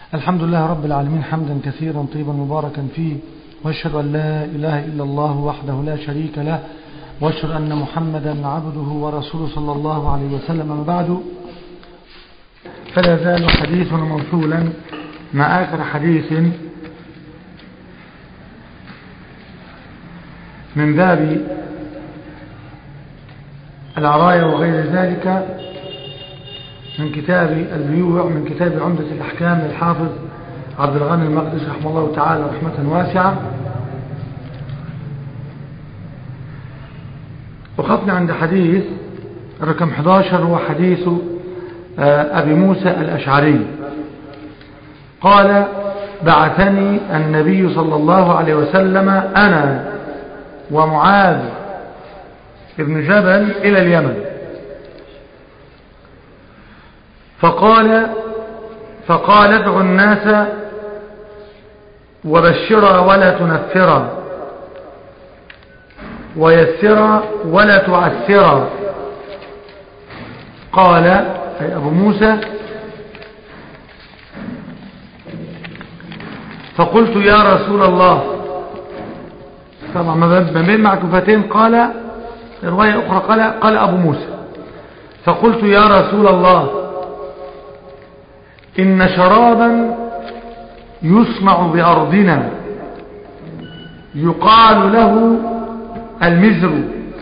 الحمد لله رب العالمين حمدا كثيرا طيبا مباركا فيه واشهد أن لا إله إلا الله وحده لا شريك له واشهد أن محمدا عبده ورسوله صلى الله عليه وسلم أما بعد فلا زال حديثنا موصولا مع آخر حديث من باب العراية وغير ذلك من كتاب البيوع من كتاب عمدة الأحكام للحافظ عبد الغني المقدس رحمه الله تعالى رحمة واسعة وقفنا عند حديث رقم 11 هو حديث أبي موسى الأشعري قال بعثني النبي صلى الله عليه وسلم أنا ومعاذ ابن جبل إلى اليمن فقال فقال ادعوا الناس وبشرا ولا تنفرا ويسرا ولا تعسرا قال أي أبو موسى فقلت يا رسول الله طبعا ما بين معكوفتين قال رواية أخرى قال, قال أبو موسى فقلت يا رسول الله إن شرابا يصنع بأرضنا يقال له المزر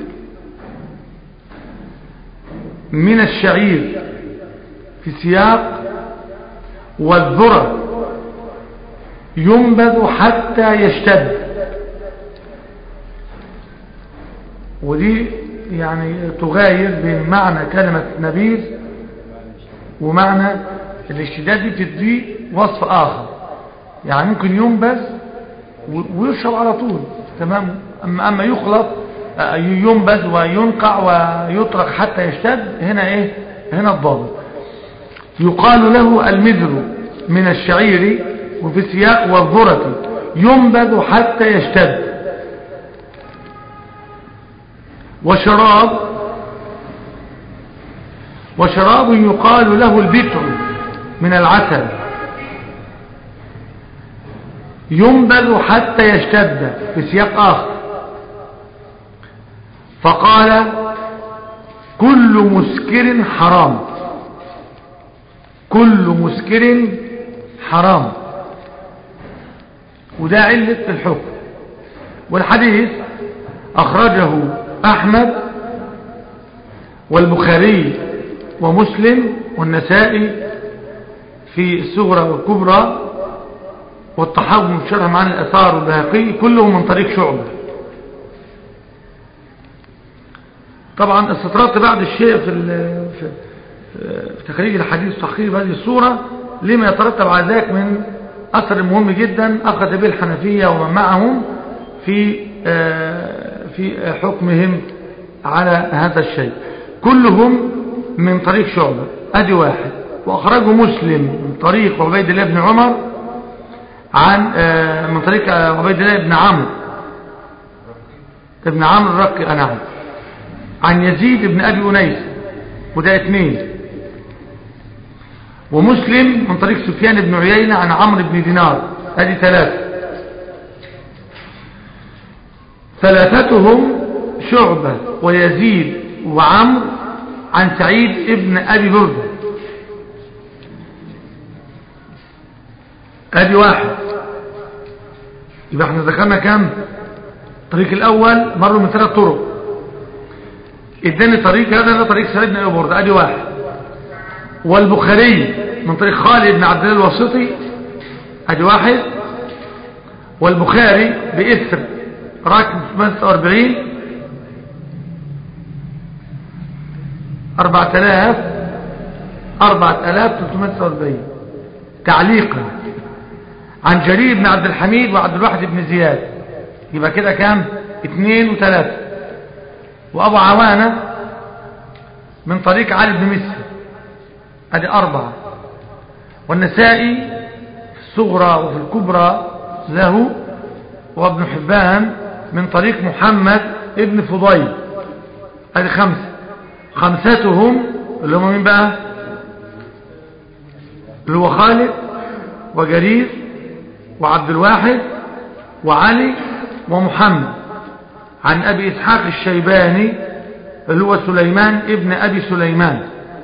من الشعير في سياق والذرة ينبذ حتى يشتد ودي يعني تغاير بين معنى كلمة نبيذ ومعنى الاشتداد دي تدي وصف آخر يعني ممكن ينبذ ويشرب على طول تمام أما, أما يخلط ينبذ وينقع ويطرق حتى يشتد هنا ايه هنا الضابط يقال له المذر من الشعير وفي السياق والذرة ينبذ حتى يشتد وشراب وشراب يقال له البتر من العسل ينبذ حتى يشتد في سياق آخر فقال كل مسكر حرام كل مسكر حرام وده علة الحكم والحديث أخرجه أحمد والبخاري ومسلم والنسائي في الصغرى والكبرى والطحاوي من شرح معاني الأثار والبهقي كلهم من طريق شعبة طبعا استطرقت بعد الشيء في, في, في تخريج الحديث وتحقيق هذه الصورة لما يترتب على ذلك من أثر مهم جدا أخذ به الحنفية ومن معهم في في حكمهم على هذا الشيء كلهم من طريق شعبة ادي واحد واخرجه مسلم من طريق عبيد الله بن عمر عن من طريق عبيد الله بن عمرو ابن عمرو الرقي نعم عن يزيد بن ابي انيس وده اثنين ومسلم من طريق سفيان بن عيينة عن عمرو بن دينار ادي ثلاثة ثلاثتهم شعبة ويزيد وعمرو عن سعيد ابن ابي برده ادي واحد يبقى احنا ذكرنا كام الطريق الاول مروا من ثلاث طرق اداني طريق هذا ده طريق سعيد بن ابي برده ادي واحد والبخاري من طريق خالد بن عبد الله الواسطي ادي واحد والبخاري باثر رقم 48 4000 4349 تعليقا عن جرير بن عبد الحميد وعبد الواحد بن زياد يبقى كده كام اثنين وثلاثة وابو عوانة من طريق علي بن مسر ادي اربعة والنسائي في الصغرى وفي الكبرى له وابن حبان من طريق محمد ابن فضيل ادي خمسة خمستهم اللي هم مين بقى اللي هو خالد وجرير وعبد الواحد وعلي ومحمد عن أبي إسحاق الشيباني اللي هو سليمان ابن أبي سليمان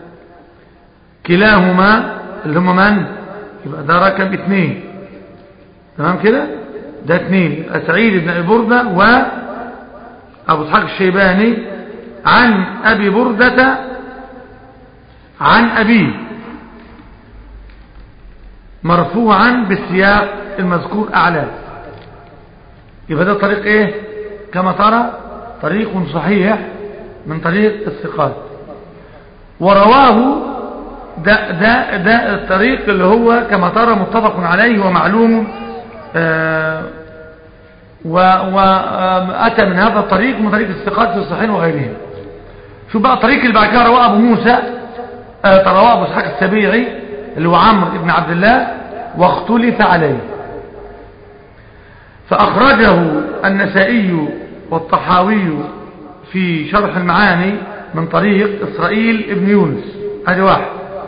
كلاهما اللي هم من يبقى ده رقم اثنين تمام كده ده اثنين يبقى سعيد بن أبي بردة وأبو إسحاق الشيباني عن أبي بردة عن أبيه مرفوعا بالسياق المذكور أعلى يبقى ده طريق ايه كما ترى طريق صحيح من طريق الثقات ورواه ده, ده, ده الطريق اللي هو كما ترى متفق عليه ومعلوم آه وأتى من هذا الطريق من طريق الثقات في الصحيحين وغيرهم شو بقى الطريق اللي بعد كده رواه أبو موسى آه رواه أبو اسحاق السبيعي اللي هو عمرو بن عبد الله واختلف عليه فأخرجه النسائي والطحاوي في شرح المعاني من طريق إسرائيل ابن يونس هذا واحد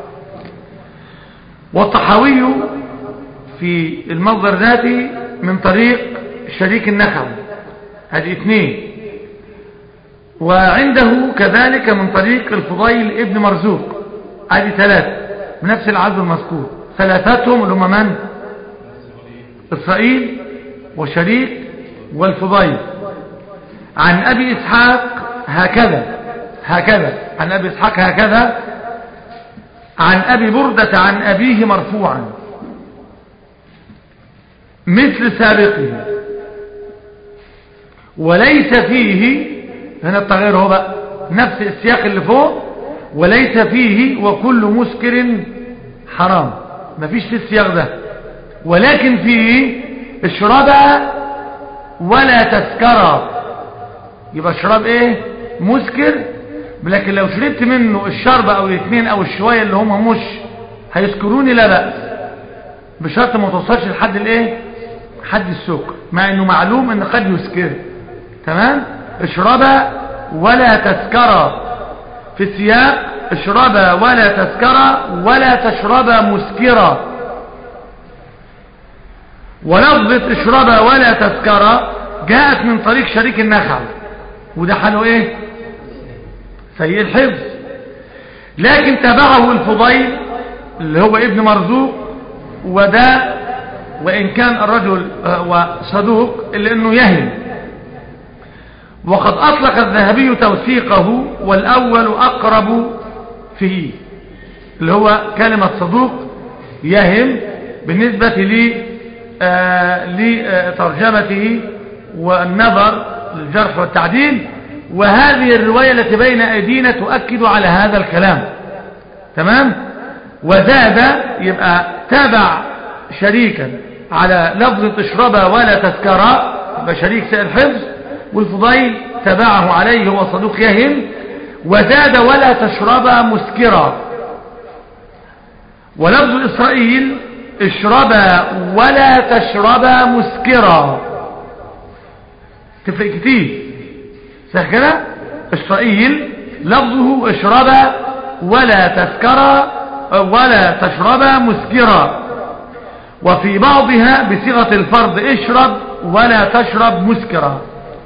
والطحاوي في المصدر ذاته من طريق شريك النخل هذه اثنين وعنده كذلك من طريق الفضيل ابن مرزوق هذه ثلاثة بنفس العدد المذكور ثلاثتهم اللي هم من إسرائيل وشريك والفضيل عن أبي إسحاق هكذا هكذا عن أبي إسحاق هكذا عن أبي بردة عن أبيه مرفوعا مثل سابقه وليس فيه هنا التغير هو بقى نفس السياق اللي فوق وليس فيه وكل مسكر حرام مفيش في السياق ده ولكن فيه اشرب ولا تسكر يبقى اشرب ايه مسكر لكن لو شربت منه الشرب او الاثنين او الشوية اللي هم مش هيسكروني لا بأس بشرط ما توصلش لحد الايه حد السكر مع انه معلوم ان قد يسكر تمام اشرب ولا تسكر في السياق اشرب ولا تسكر ولا تشرب مسكرا ولفظة اشرب ولا تسكر جاءت من طريق شريك النخل وده حاله ايه سيء الحفظ لكن تبعه الفضيل اللي هو ابن مرزوق وده وإن كان الرجل وصدوق إلا أنه يهم وقد أطلق الذهبي توثيقه والأول أقرب فيه اللي هو كلمة صدوق يهم بالنسبة لي آه لترجمته والنظر للجرح والتعديل وهذه الرواية التي بين أيدينا تؤكد على هذا الكلام تمام وزاد يبقى تابع شريكا على لفظ اشرب ولا تسكر يبقى شريك سائر الحفظ والفضيل تبعه عليه هو صدوق يهم وزاد ولا تشرب مسكرا ولفظ إسرائيل اشرب ولا تشرب مسكرا تفرق كتير صح كده إسرائيل لفظه اشرب ولا تسكر ولا تشرب مسكرا وفي بعضها بصيغة الفرض اشرب ولا تشرب مسكرا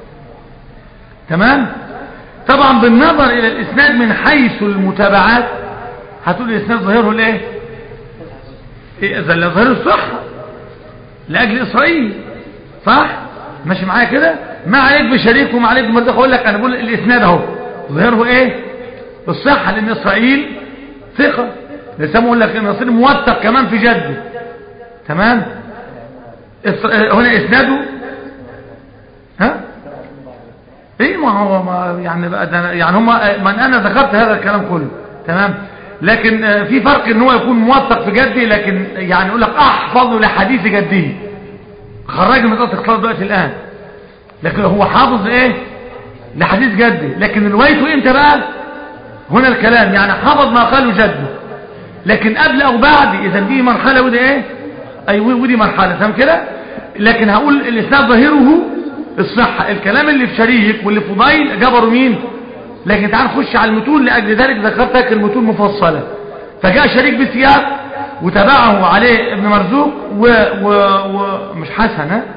تمام طبعا بالنظر الى الاسناد من حيث المتابعات هتقول الاسناد ظاهره الايه اذا اللي ظاهره الصحة لاجل اسرائيل صح ماشي معايا كده ما عليك بشريك وما عليك بمرضى اقول لك انا بقول الاسناد اهو ظاهره ايه الصحة لان اسرائيل ثقة لسه بقول لك ان اسرائيل موثق كمان في جده تمام هنا اسناده ها ايه ما هو ما يعني بقى ده يعني هم من انا ذكرت هذا الكلام كله تمام لكن في فرق ان هو يكون موثق في جدي لكن يعني يقول لك احفظ لحديث جدي خرج من قصه اختلاط دلوقتي الان لكن هو حافظ ايه لحديث جدي لكن روايته امتى بقى هنا الكلام يعني حفظ ما قاله جده لكن قبل او بعد اذا دي مرحله ودي ايه اي ودي مرحله تمام كده لكن هقول الاسناد ظاهره الصحة الكلام اللي في شريك واللي في فضيل جبروا مين لكن تعال نخش على المتون لأجل ذلك ذكرت لك المتون مفصلة فجاء شريك بسياق وتبعه عليه ابن مرزوق و... و... و... مش حسن ها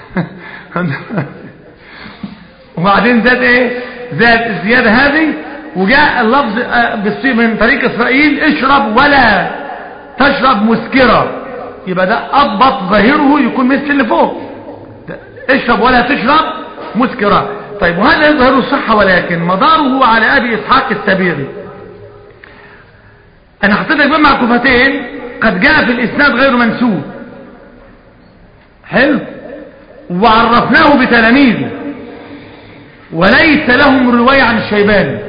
وبعدين زاد ايه زاد الزيادة هذه وجاء اللفظ بالصيغ من طريق اسرائيل اشرب ولا تشرب مسكرة يبقى ده اضبط ظاهره يكون مثل اللي فوق اشرب ولا تشرب مسكرة طيب وهذا يظهر الصحة ولكن مداره على ابي اسحاق السبيري انا حطيت لك بقى معكوفتين قد جاء في الاسناد غير منسوب حلو وعرفناه بتلاميذه وليس لهم رواية عن الشيباني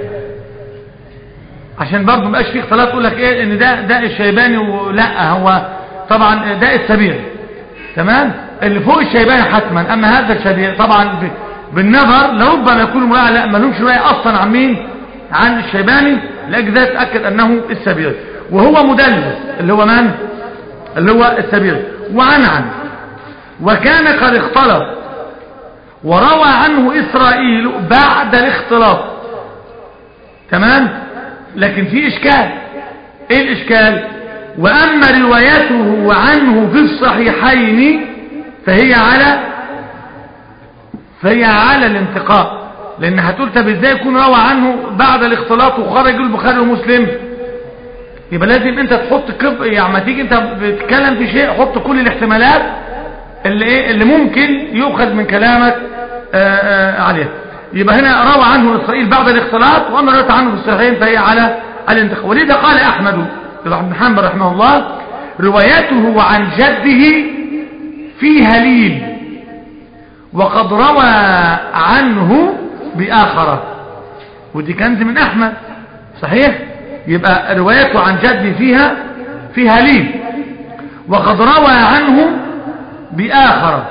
عشان برضه مبقاش فيه اختلاط يقول لك ايه ان ده ده الشيباني ولا هو طبعا ده السبير تمام اللي فوق الشيباني حتما اما هذا الشبير طبعا بالنظر لربما يكون مراعي لا ما لهمش روايه اصلا عن مين عن الشيباني لاجل ذلك تاكد انه السبير وهو مدلس اللي هو من اللي هو السبير وعن عن وكان قد اختلط وروى عنه إسرائيل بعد الاختلاط تمام لكن في إشكال إيه الإشكال وأما روايته عنه في الصحيحين فهي على فهي على الانتقاء لأن هتقول طب ازاي يكون روى عنه بعد الاختلاط وخرج البخاري ومسلم يبقى لازم انت تحط كب يعني ما تيجي انت بتتكلم في شيء حط كل الاحتمالات اللي ايه اللي ممكن يؤخذ من كلامك آآ آآ عليه يبقى هنا روى عنه اسرائيل بعد الاختلاط واما روى عنه في الصحيحين فهي على الانتقاء ولذا قال احمد بن حنبل رحمه الله روايته عن جده في هليل وقد روى عنه بآخرة ودي كنز من احمد صحيح يبقى روايته عن جدي فيها في هليل وقد روى عنه بآخرة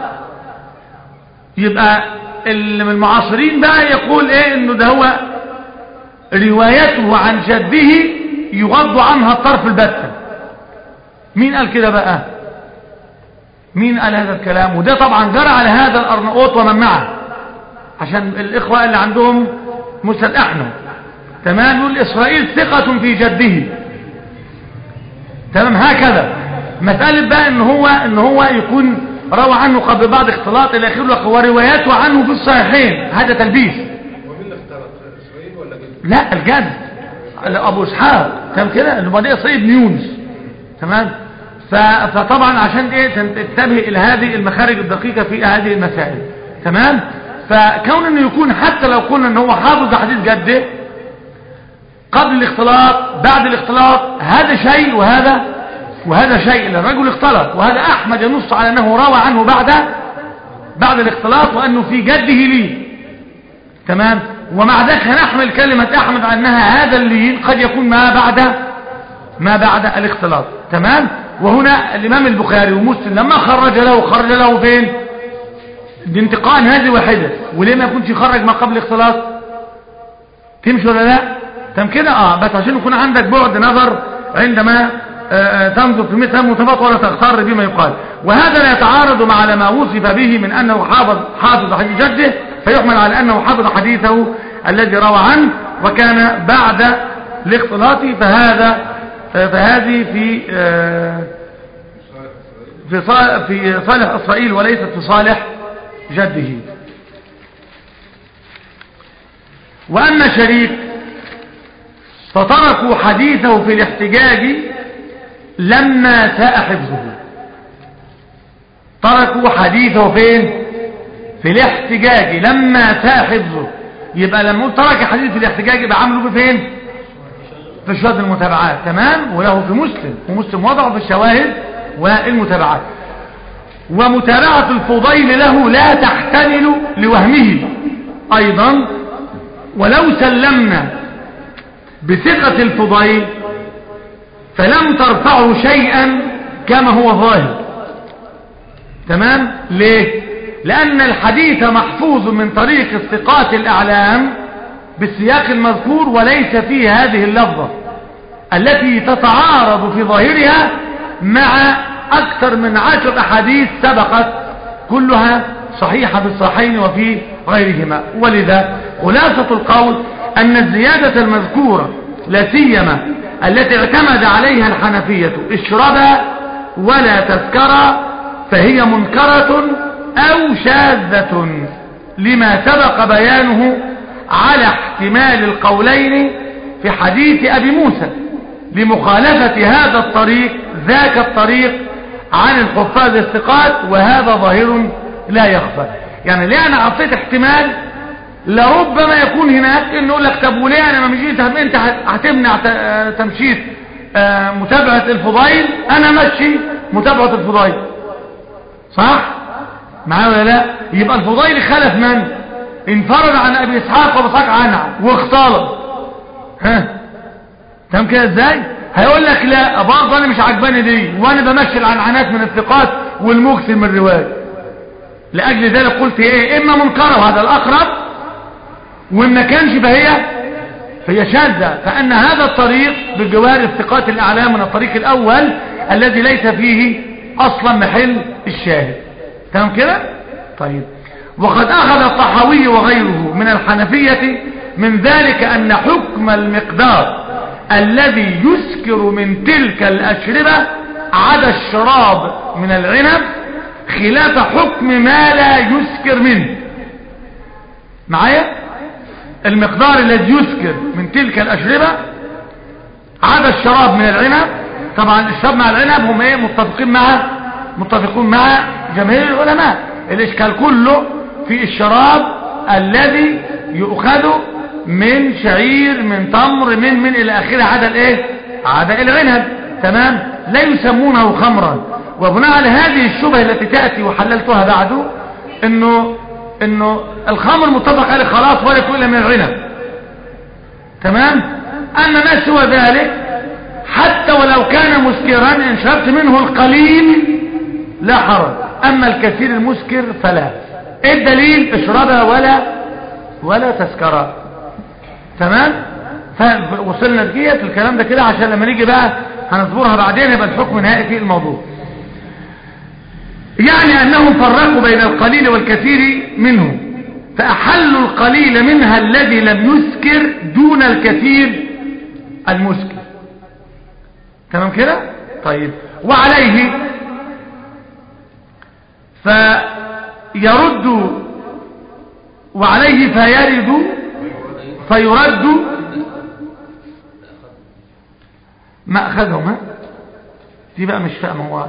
يبقى اللي من المعاصرين بقى يقول ايه انه ده هو روايته عن جده يغض عنها الطرف البتة مين قال كده بقى مين قال هذا الكلام وده طبعا جرى على هذا الارناؤوط ومن معه عشان الاخوة اللي عندهم مسند احمد تمام يقول اسرائيل ثقة في جده تمام هكذا مسألة بقى ان هو ان هو يكون روى عنه قبل بعض اختلاط الى اخره ورواياته عنه في الصحيحين هذا تلبيس ومين اللي اختلط اسرائيل ولا جد لا الجد ابو اسحاق تمام كده اللي بعد اسرائيل بن يونس تمام ف- فطبعا عشان ايه تنتبه الى هذه المخارج الدقيقة في هذه المسائل تمام فكون انه يكون حتى لو قلنا ان هو حافظ حديث جده قبل الاختلاط بعد الاختلاط هذا شيء وهذا وهذا شيء الرجل اختلط وهذا احمد ينص على انه روى عنه بعد بعد الاختلاط وانه في جده لي تمام ومع ذلك هنحمل كلمة احمد على انها هذا اللين قد يكون ما بعد ما بعد الاختلاط تمام وهنا الامام البخاري ومسلم لما خرج له خرج له فين دي انتقاء هذه واحدة وليه ما يكونش يخرج ما قبل الاختلاط تمشي ولا لا تم كده اه بس عشان يكون عندك بعد نظر عندما آه، تنظر في مثل المتفق ولا تغتر بما يقال وهذا لا يتعارض مع ما وصف به من أنه حافظ حافظ حديث جده فيحمل على أنه حافظ حديثه الذي روى عنه وكان بعد الاختلاط فهذا آه، فهذه في آه، في صالح, في صالح إسرائيل وليست في صالح جده وأما شريك فتركوا حديثه في الاحتجاج لما ساء حفظه تركوا حديثه فين في الاحتجاج لما ساء حفظه يبقى لما قلت ترك حديث في الاحتجاج يبقى عمله فين في شهادة المتابعات تمام وله في مسلم ومسلم وضعه في الشواهد والمتابعات ومتابعة الفضيل له لا تحتمل لوهمه أيضا ولو سلمنا بثقة الفضيل فلم ترفعه شيئا كما هو ظاهر تمام ليه لأن الحديث محفوظ من طريق الثقات الأعلام بالسياق المذكور وليس فيه هذه اللفظة التي تتعارض في ظاهرها مع أكثر من عشر أحاديث سبقت كلها صحيحة في الصحيحين وفي غيرهما ولذا خلاصة القول أن الزيادة المذكورة لا سيما التي اعتمد عليها الحنفية اشربا ولا تسكرا فهي منكرة أو شاذة لما سبق بيانه على احتمال القولين في حديث أبي موسى لمخالفة هذا الطريق ذاك الطريق عن الحفاظ الثقات وهذا ظاهر لا يخفى يعني ليه أنا أعطيت احتمال لربما يكون هناك انه يقول لك طب وليه انا ما مشيت انت هتمنع تمشيت متابعة الفضائل انا ماشي متابعة الفضائل صح معايا ولا لا يبقى الفضائل خلف من انفرد عن ابي اسحاق وابساق عنع واختلط ها تمام كده ازاي هيقول لك لا برضه انا مش عجباني دي وانا بمشي العنعنات من الثقات والمكثر من الروايه لاجل ذلك قلت ايه اما منكره وهذا الاقرب وإن ما كانش فهي فهي شاذة فأن هذا الطريق بجوار الثقات الأعلام من الطريق الأول الذي ليس فيه أصلا محل الشاهد تمام كده طيب وقد أخذ الطحاوي وغيره من الحنفية من ذلك أن حكم المقدار الذي يسكر من تلك الأشربة عدا الشراب من العنب خلاف حكم ما لا يسكر منه معايا المقدار الذي يسكر من تلك الأشربة عدا الشراب من العنب طبعا الشراب مع العنب هم ايه متفقين مع متفقون مع جماهير العلماء الاشكال كله في الشراب الذي يؤخذ من شعير من تمر من من الى اخره عدا الايه عدا العنب تمام لا يسمونه خمرا وبناء على هذه الشبهه التي تاتي وحللتها بعده انه انه الخمر متفق عليه خلاص ولا يكون الا من العنب تمام اما ما سوى ذلك حتى ولو كان مسكرا ان شربت منه القليل لا حرج اما الكثير المسكر فلا ايه الدليل اشربها ولا ولا تسكرا تمام فوصلنا دقيقة الكلام ده كده عشان لما نيجي بقى هنصبرها بعدين يبقى الحكم نهائي في الموضوع يعني أنهم فرقوا بين القليل والكثير منه فأحلوا القليل منها الذي لم يسكر دون الكثير المسكر تمام كده طيب وعليه فيرد وعليه فيرد فيرد ما أخذهم ها دي بقى مش فاهم هو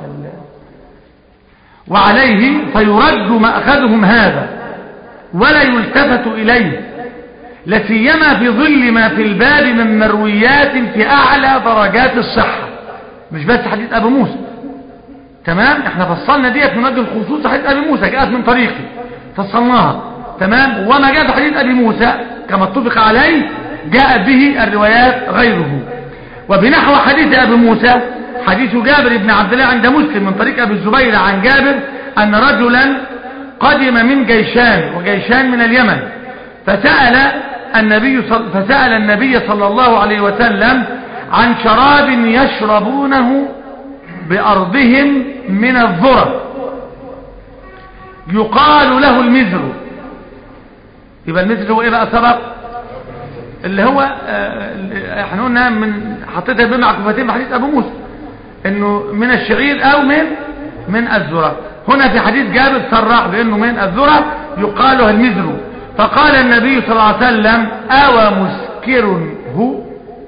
وعليه فيرد مأخذهم هذا ولا يلتفت إليه لسيما في ظل ما في الباب من مرويات في أعلى درجات الصحة مش بس حديث أبو موسى تمام احنا فصلنا ديت من وجه الخصوص حديث أبي موسى جاءت من طريقي فصلناها تمام وما جاء في حديث أبي موسى كما اتفق عليه جاء به الروايات غيره وبنحو حديث أبي موسى حديث جابر بن عبد الله عند مسلم من طريق أبي الزبير عن جابر أن رجلا قدم من جيشان وجيشان من اليمن فسأل النبي صل فسأل النبي صلى الله عليه وسلم عن شراب يشربونه بأرضهم من الذرة يقال له المزر يبقى المزر هو ايه بقى سبق اللي هو اه احنا قلنا من حطيتها بين عكفتين بحديث ابو موسى انه من الشعير او من من الذرة هنا في حديث جابر صرح بانه من الذرة يقال له المزر فقال النبي صلى الله عليه وسلم او مسكر هو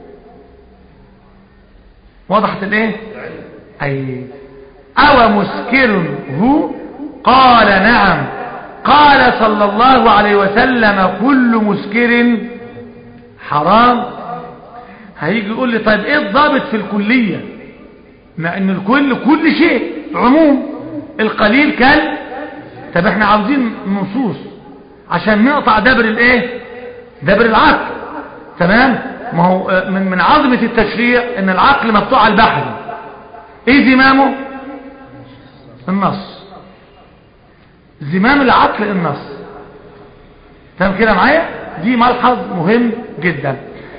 وضحت الايه اي او مسكر هو قال نعم قال صلى الله عليه وسلم كل مسكر حرام هيجي يقول لي طيب ايه الضابط في الكلية مع ان الكل كل شيء عموم القليل كل طب احنا عاوزين نصوص عشان نقطع دبر الايه دبر العقل تمام ما هو من من عظمة التشريع ان العقل مقطوع على البحر ايه زمامه النص زمام العقل النص تمام كده معايا دي ملحظ مهم جدا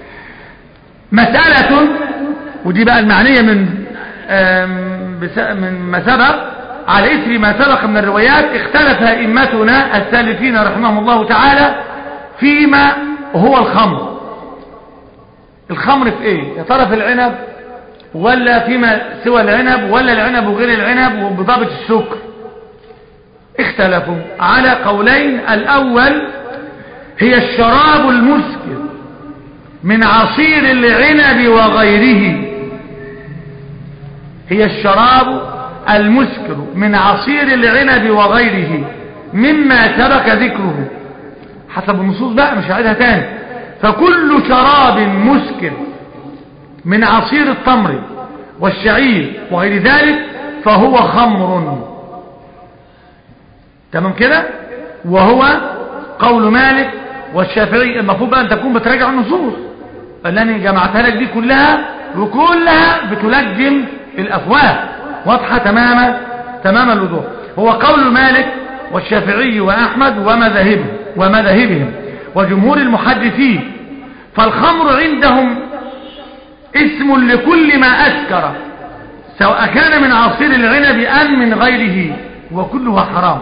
مسألة ودي بقى المعنية من من ما سبق على إثر ما سبق من الروايات اختلف أئمتنا السالفين رحمهم الله تعالى فيما هو الخمر الخمر في ايه يا ترى في العنب ولا فيما سوى العنب ولا العنب وغير العنب وبضابط السكر اختلفوا على قولين الاول هي الشراب المسكر من عصير العنب وغيره هي الشراب المسكر من عصير العنب وغيره مما سبق ذكره حسب النصوص بقى مش هعيدها تاني فكل شراب مسكر من عصير التمر والشعير وغير ذلك فهو خمر تمام كده وهو قول مالك والشافعي المفروض بقى ان تكون بتراجع النصوص اللي انا جمعتها لك دي كلها وكلها بتلجم الافواه واضحه تماما تمام الوضوح هو قول مالك والشافعي واحمد ومذاهبهم ومذاهبهم وجمهور المحدثين فالخمر عندهم اسم لكل ما أسكر سواء كان من عصير العنب أم من غيره وكلها حرام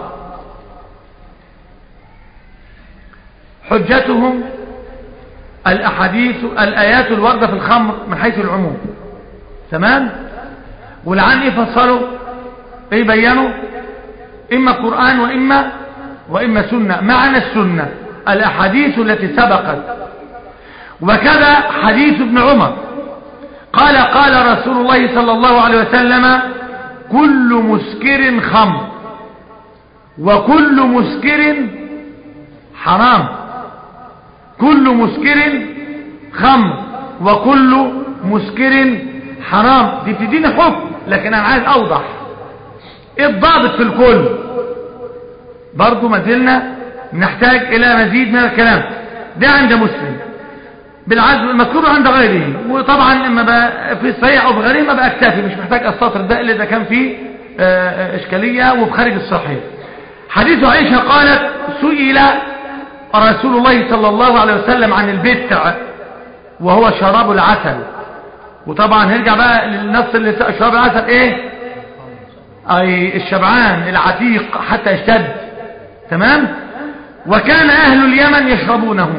حجتهم الأحاديث الآيات الواردة في الخمر من حيث العموم تمام والعن يفصلوا ايه بيانوا إما قرآن وإما وإما سنة معنى السنة الأحاديث التي سبقت وكذا حديث ابن عمر قال قال رسول الله صلى الله عليه وسلم كل مسكر خمر وكل مسكر حرام كل مسكر خمر وكل مسكر حرام دي بتديني حكم لكن انا عايز اوضح ايه الضابط في الكل برضو ما زلنا نحتاج الى مزيد من الكلام ده عند مسلم بالعزم المذكور عند غيره وطبعا لما بقى في الصحيح او في غيره ما بقى اكتفي مش محتاج استطر ده اللي اذا كان فيه اشكاليه وفي خارج الصحيح حديث عائشه قالت سئل رسول الله صلى الله عليه وسلم عن البتع وهو شراب العسل وطبعا هنرجع بقى للنص اللي شراب العسل ايه اي الشبعان العتيق حتى يشتد تمام وكان اهل اليمن يشربونه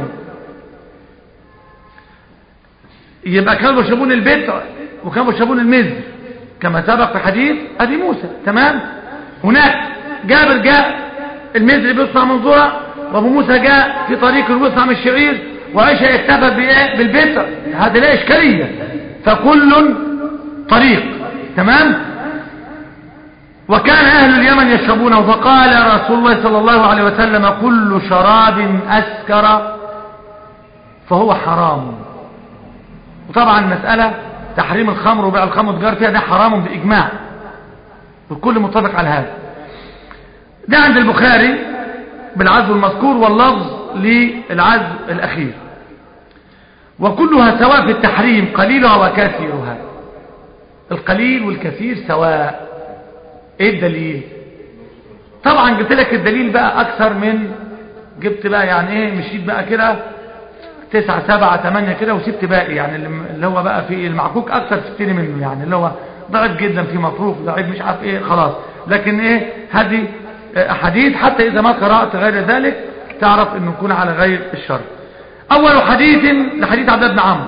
يبقى كانوا بيشربون البتع وكانوا بيشربون المزر كما سبق في حديث ابي موسى تمام هناك جابر جاء المزر بيصنع من ذره وابو موسى جاء في طريق بيصنع من الشعير وعائشه يكتفى بايه بالبتع هذا لا اشكاليه فكل طريق تمام وكان اهل اليمن يشربونه فقال رسول الله صلى الله عليه وسلم كل شراب اسكر فهو حرام وطبعا مسألة تحريم الخمر وبيع الخمر وتجار فيها ده حرام بإجماع والكل متفق على هذا ده عند البخاري بالعزو المذكور واللفظ للعزو الأخير وكلها سواء في التحريم قليلها وكثيرها القليل والكثير سواء ايه الدليل طبعا جبت لك الدليل بقى اكثر من جبت بقى يعني ايه مشيت بقى كده تسعة سبعة تمانية كده وسبت باقي يعني اللي هو بقى في المعكوك اكثر سبتني منه يعني اللي هو ضعيف جدا في مطروف ضعيف مش عارف ايه خلاص لكن ايه هذه حديث حتى اذا ما قرأت غير ذلك تعرف انه يكون على غير الشر اول حديث لحديث عبد بن عمرو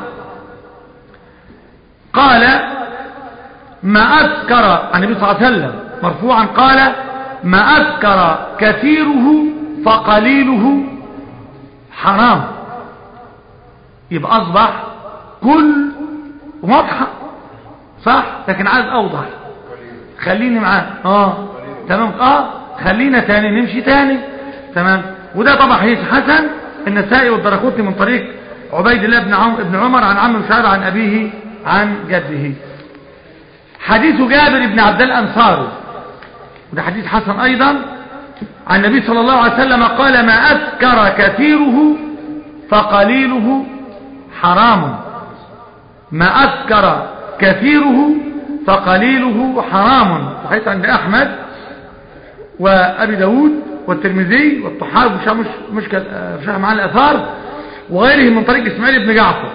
قال ما اذكر عن النبي صلى الله عليه وسلم مرفوعا قال ما اذكر كثيره فقليله حرام يبقى اصبح كل واضحة صح لكن عايز اوضح خليني معاه اه تمام اه خلينا تاني نمشي تاني تمام وده طبعا حديث حسن النسائي والدرقطني من طريق عبيد الله بن عمرو بن عمر عن عمرو شعب عن ابيه عن جده حديث جابر بن عبد الانصاري وده حديث حسن ايضا عن النبي صلى الله عليه وسلم قال ما اذكر كثيره فقليله حرام ما أذكر كثيره فقليله حرام وحيث عند أحمد وأبي داود والترمذي والطحاوي مش مش مش مش مع الأثار وغيره من طريق إسماعيل بن جعفر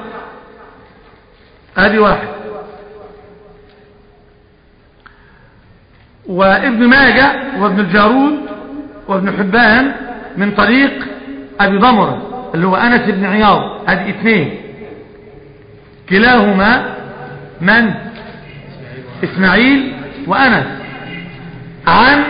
هذه واحد وابن ماجه وابن الجارود وابن حبان من طريق أبي ضمرة اللي هو أنس بن عياض هذه اثنين كلاهما من اسماعيل وانس عن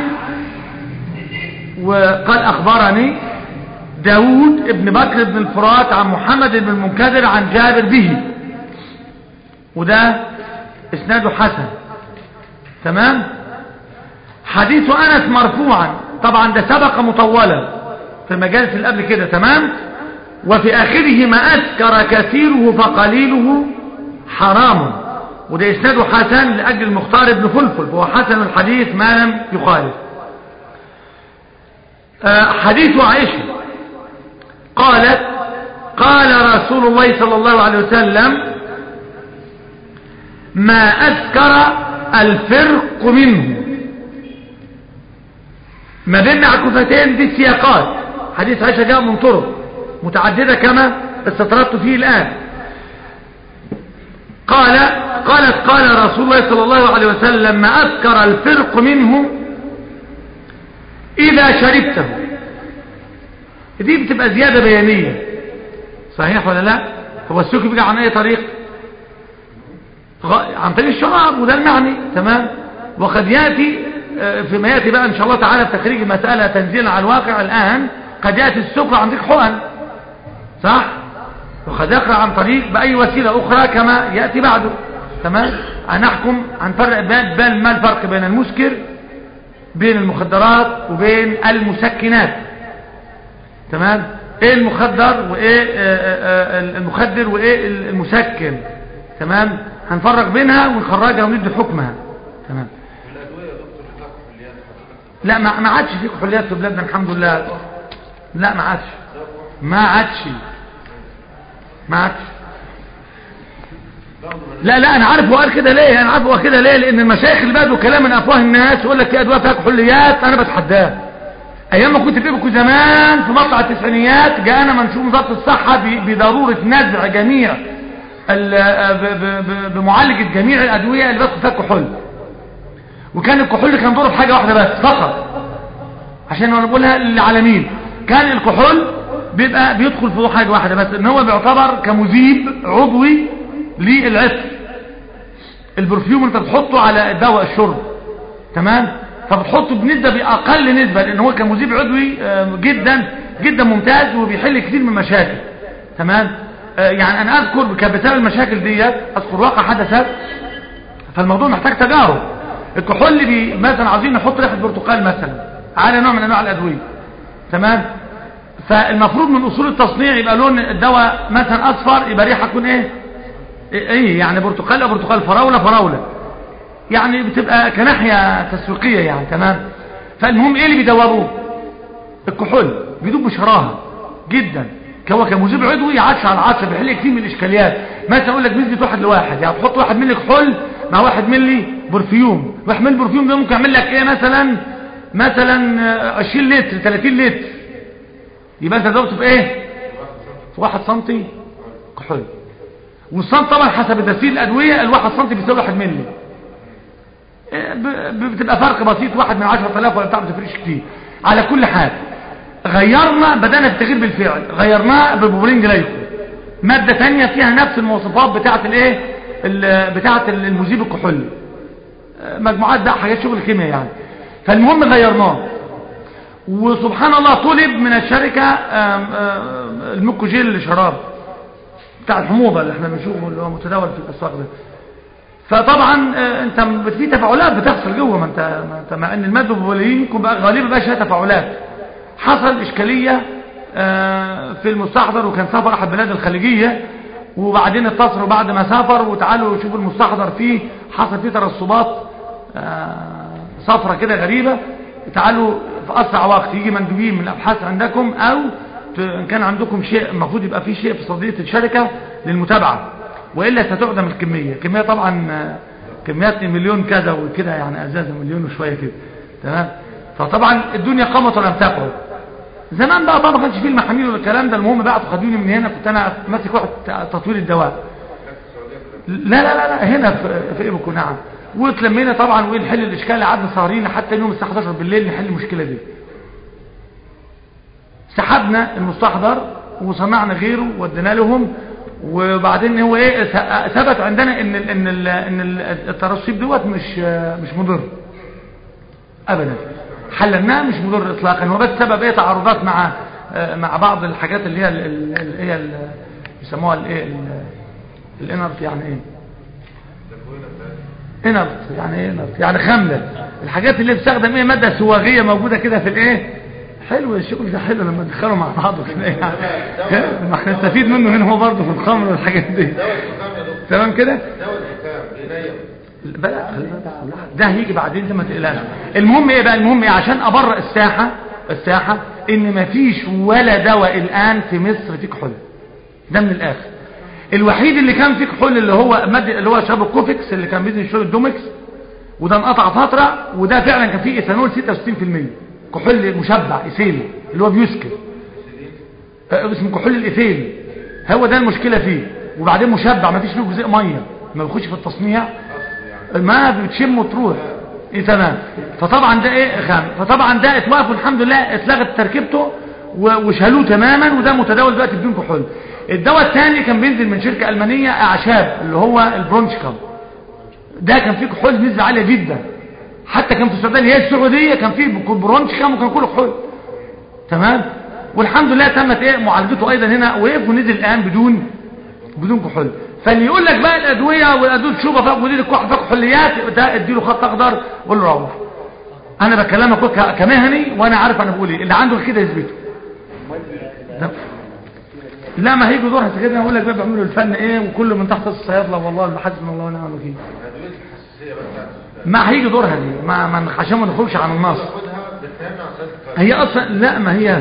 وقال اخبرني داود ابن بكر بن الفرات عن محمد بن المنكدر عن جابر به وده اسناده حسن تمام حديث انس مرفوعا طبعا ده سبق مطولا في المجالس اللي قبل كده تمام وفي اخره ما اسكر كثيره فقليله حرام وده اسناده حسن لاجل المختار بن فلفل وهو حسن الحديث ما لم يخالف آه حديث عائشه قالت قال رسول الله صلى الله عليه وسلم ما أذكر الفرق منه ما بين عكفتين دي سياقات حديث عائشة جاء من طرق متعددة كما استطردت فيه الآن قال قالت قال رسول الله صلى الله عليه وسلم ما أذكر الفرق منه إذا شربته دي بتبقى زيادة بيانية صحيح ولا لا هو السوق بيجي عن اي طريق عن طريق الشراب وده المعني تمام وقد يأتي فيما يأتي بقى ان شاء الله تعالى في تخريج المسألة تنزيلا على الواقع الآن قد يأتي السكر عن طريق حقن صح وقد يقرأ عن طريق بأي وسيلة أخرى كما يأتي بعده تمام هنحكم هنفرق بين ما الفرق بين المسكر بين المخدرات وبين المسكنات تمام ايه المخدر وايه آآ آآ المخدر وايه المسكن تمام هنفرق بينها ونخرجها وندي حكمها تمام لا ما ما عادش في كحوليات في بلادنا الحمد لله لا ما عادش ما عادش ما عادش لا لا انا عارف هو قال كده ليه انا عارف هو كده ليه لان المشايخ اللي بدوا كلام من افواه الناس يقول لك في ادويه فيها كحوليات انا بتحداه ايام ما كنت بيبكوا زمان في مطلع التسعينيات جاءنا منشور وزاره الصحه بضروره نزع جميع بمعالجه جميع الادويه اللي بيدخل فيها كحول وكان الكحول كان دوره في حاجه واحده بس فقط عشان انا بقولها للعالمين كان الكحول بيبقى بيدخل في حاجه واحده بس ان هو بيعتبر كمذيب عضوي للعطر البرفيوم انت بتحطه على دواء الشرب تمام فبتحطه بنسبة بأقل نسبة لأن هو كمذيب عضوي جدا جدا ممتاز وبيحل كثير من المشاكل تمام يعني أنا أذكر كان بسبب المشاكل دي أذكر واقع حدثت فالموضوع محتاج تجارب الكحول بي مثلا عاوزين نحط ريحة برتقال مثلا على نوع من أنواع الأدوية تمام فالمفروض من أصول التصنيع يبقى لون الدواء مثلا أصفر يبقى ريحة تكون إيه إيه يعني برتقال أو برتقال فراولة فراولة يعني بتبقى كناحية تسويقية يعني تمام فالمهم ايه اللي بيدوروه الكحول بيدوب بشراهة جدا هو كمذيب عضوي عطش على عطش بيحل كتير من الاشكاليات مثلا اقول لك نسبة واحد لواحد يعني تحط واحد ملي كحول مع واحد ملي برفيوم واحد ملي برفيوم ده ممكن يعمل لك ايه مثلا مثلا 20 لتر 30 لتر يبقى انت ضربته في ايه في واحد سنتي كحول والسنت طبعا حسب تسييل الادويه الواحد سنتي بيساوي واحد ملي بتبقى فرق بسيط واحد من عشرة آلاف ولا بتاع بتفرقش كتير على كل حال غيرنا بدأنا في التغيير بالفعل غيرناه ببوبلين جلايكو مادة تانية فيها نفس المواصفات بتاعة الايه بتاعة المذيب الكحولي مجموعات بقى حاجات شغل كيمياء يعني فالمهم غيرناه وسبحان الله طلب من الشركة الميكوجيل للشراب بتاع الحموضة اللي احنا بنشوفه اللي هو متداول في الاسواق ده فطبعا انت في تفاعلات بتحصل جوه ما انت ما انت مع ان الماده البوليين غالبا بقى فيها تفاعلات حصل اشكاليه في المستحضر وكان سافر احد بلاد الخليجيه وبعدين اتصلوا بعد ما سافر وتعالوا شوفوا المستحضر فيه حصل فيه ترسبات صفرة كده غريبه تعالوا في اسرع وقت يجي مندوبين من الابحاث عندكم او ان كان عندكم شيء المفروض يبقى فيه شيء في صدريه الشركه للمتابعه وإلا ستعدم الكمية كمية طبعا كميات مليون كذا وكده يعني أزازة مليون وشوية كده تمام فطبعا الدنيا قامت ولم تقعد زمان بقى طبعا ما كانش فيه المحاميل ولا الكلام ده المهم بقى خدوني من هنا كنت انا ماسك واحد تطوير الدواء لا لا لا, لا هنا في, في ايبكو نعم واتلمينا طبعا وايه نحل الاشكال قعدنا سهرين حتى يوم الساعه 11 بالليل نحل المشكله دي سحبنا المستحضر وصنعنا غيره ودينا لهم وبعدين هو ايه ث- ثبت عندنا ان ال ان ال ان ال- الترسيب دوت مش مش مضر ابدا حللناه مش مضر اطلاقا هو بس سبب ايه تعارضات مع آه، مع بعض الحاجات اللي هي ال- ال- اللي هي ال- بيسموها الايه ال- الانرت يعني ايه انرت يعني ايه انرت يعني خامله الحاجات اللي بتستخدم ايه ماده سواغيه موجوده كده في الايه حلو الشغل ده حلو لما ندخله مع بعض كده يعني ما احنا نستفيد منه هنا هو برضه في الخمر والحاجات دي دواء الزكام يا دكتور تمام كده دواء الزكام بينيم بلا خلي بالك، ده هيجي بعدين ده ما تقلقش المهم ايه بقى المهم ايه عشان ابرئ الساحه الساحه ان مفيش ولا دواء الان في مصر فيه كحول ده من الاخر الوحيد اللي كان فيه كحول اللي هو مادة اللي هو شراب الكوفكس اللي كان بيدي شرب الدومكس وده انقطع فتره وده فعلا كان فيه ايثانول 66% كحول مشبع ايثيلي اللي هو بيسكر آه، اسمه كحول الايثيلي هو ده المشكله فيه وبعدين مشبع ما فيش فيه جزء ميه ما بيخش في التصنيع ما بتشم وتروح ايه تمام فطبعا ده ايه خام فطبعا ده اتوقف والحمد لله اتلغت تركيبته و- وشالوه تماما وده متداول دلوقتي بدون كحول الدواء الثاني كان بينزل من شركه المانيه اعشاب اللي هو البرونشكام ده كان فيه كحول نسبه عاليه جدا حتى كان في السعوديه اللي هي السعوديه كان فيه برونشكام وكان كله كحول تمام والحمد لله تمت ايه معالجته ايضا هنا وقف ونزل الان بدون بدون كحول فاللي يقول لك بقى الادويه والادويه تشوفها فيها مدير الكحول فيها كحوليات ده اديله خط اخضر وقول له روح انا بكلمك ك- كمهني وانا عارف انا بقول ايه اللي عنده كده يثبته ده- لا ما هيجي دورها كده اقول لك بقى بيعملوا الفن ايه وكل من تحت الصيادله والله اللي حسبنا الله ونعم الوكيل ادويه الحساسيه بس بتاعت ما هيجي دورها دي ما ما عشان ما نخرجش عن النص باخدها بتنامنا عشان تفرق هي اصلا لا ما هي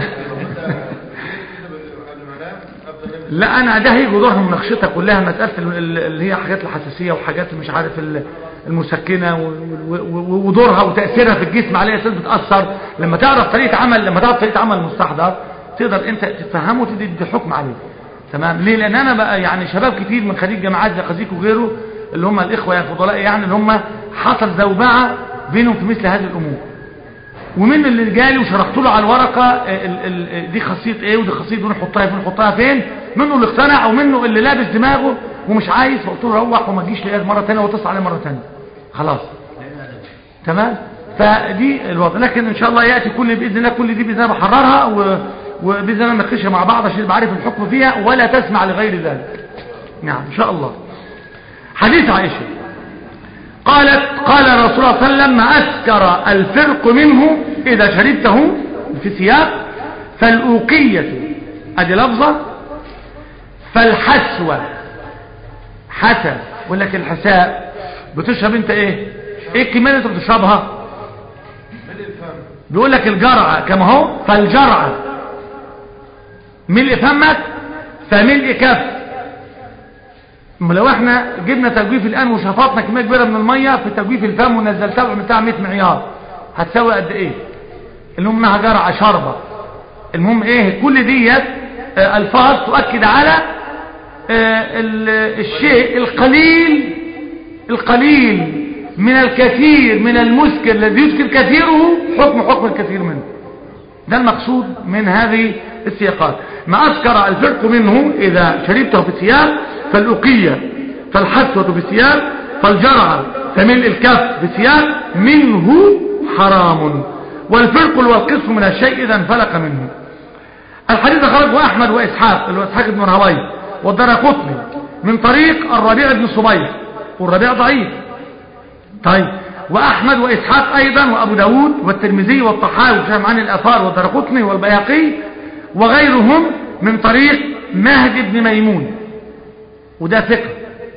قبل ما انام افضل انام لا انا ده هيجي دورها مناقشتها كلها مساله ال- ال- اللي هي حاجات الحساسيه وحاجات مش عارف ال- المسكنه و- و- و- ودورها وتاثيرها في الجسم عليها اساس بتاثر لما تعرف طريقه عمل لما تعرف طريقه عمل المستحضر تقدر انت تفهمه وتدي تدي حكم عليه تمام ليه لان انا بقى يعني شباب كتير من خريج جامعات زي خزيك وغيره اللي هم الاخوه يا الفضلاء يعني اللي هم حصل زوبعه بينهم في مثل هذه الامور ومن اللي جالي وشرحت له على الورقه ال ال دي خاصيه ايه ودي خاصيه دي نحطها فين نحطها فين منه اللي اقتنع او منه اللي لابس دماغه ومش عايز فقلت له روح وما تجيش لقيت مره ثانيه واتصل عليه مره ثانيه خلاص تمام فدي الوضع لكن ان شاء الله ياتي كل باذن الله كل دي باذن الله بحررها و وباذن الله نناقشها مع بعض عشان يبقى عارف الحكم فيها ولا تسمع لغير ذلك نعم ان شاء الله حديث عائشه قالت قال الرسول صلى الله عليه وسلم ما أسكر الفرق منه إذا شربته في ثياب فالأوقية أدي لفظة فالحسوة حسى يقول لك الحساء بتشرب انت ايه ايه الكمية اللي انت بتشربها ملء الفم بيقول لك الجرعة كما هو فالجرعة ملء فمك فملء كف ما لو احنا جبنا تجويف الان وشفطنا كميه كبيره من الميه في تجويف الفم ونزلتها وعملتها 100 معيار هتساوي قد ايه المهم انها جرعه شربه المهم ايه كل ديت آه، الفاظ تؤكد على آه، ال- الشيء القليل القليل من الكثير من المسكر الذي يسكر كثيره حكم حكم الكثير منه ده المقصود من هذه السياقات ما أذكر الفرق منه إذا شربته في ثياب فالأقية فالحسوة في ثياب فالجرعة فملء الكف في ثياب منه حرام والفرق والقسم من الشيء إذا انفلق منه الحديث خرجه أحمد وإسحاق اللي هو إسحاق بن راهويه والدرقطني من طريق الربيع بن صبيح والربيع ضعيف طيب وأحمد وإسحاق أيضا وأبو داود والترمذي والطحاوي وشام عن الأثار والدرقطني والبياقي وغيرهم من طريق مهد بن ميمون وده فقه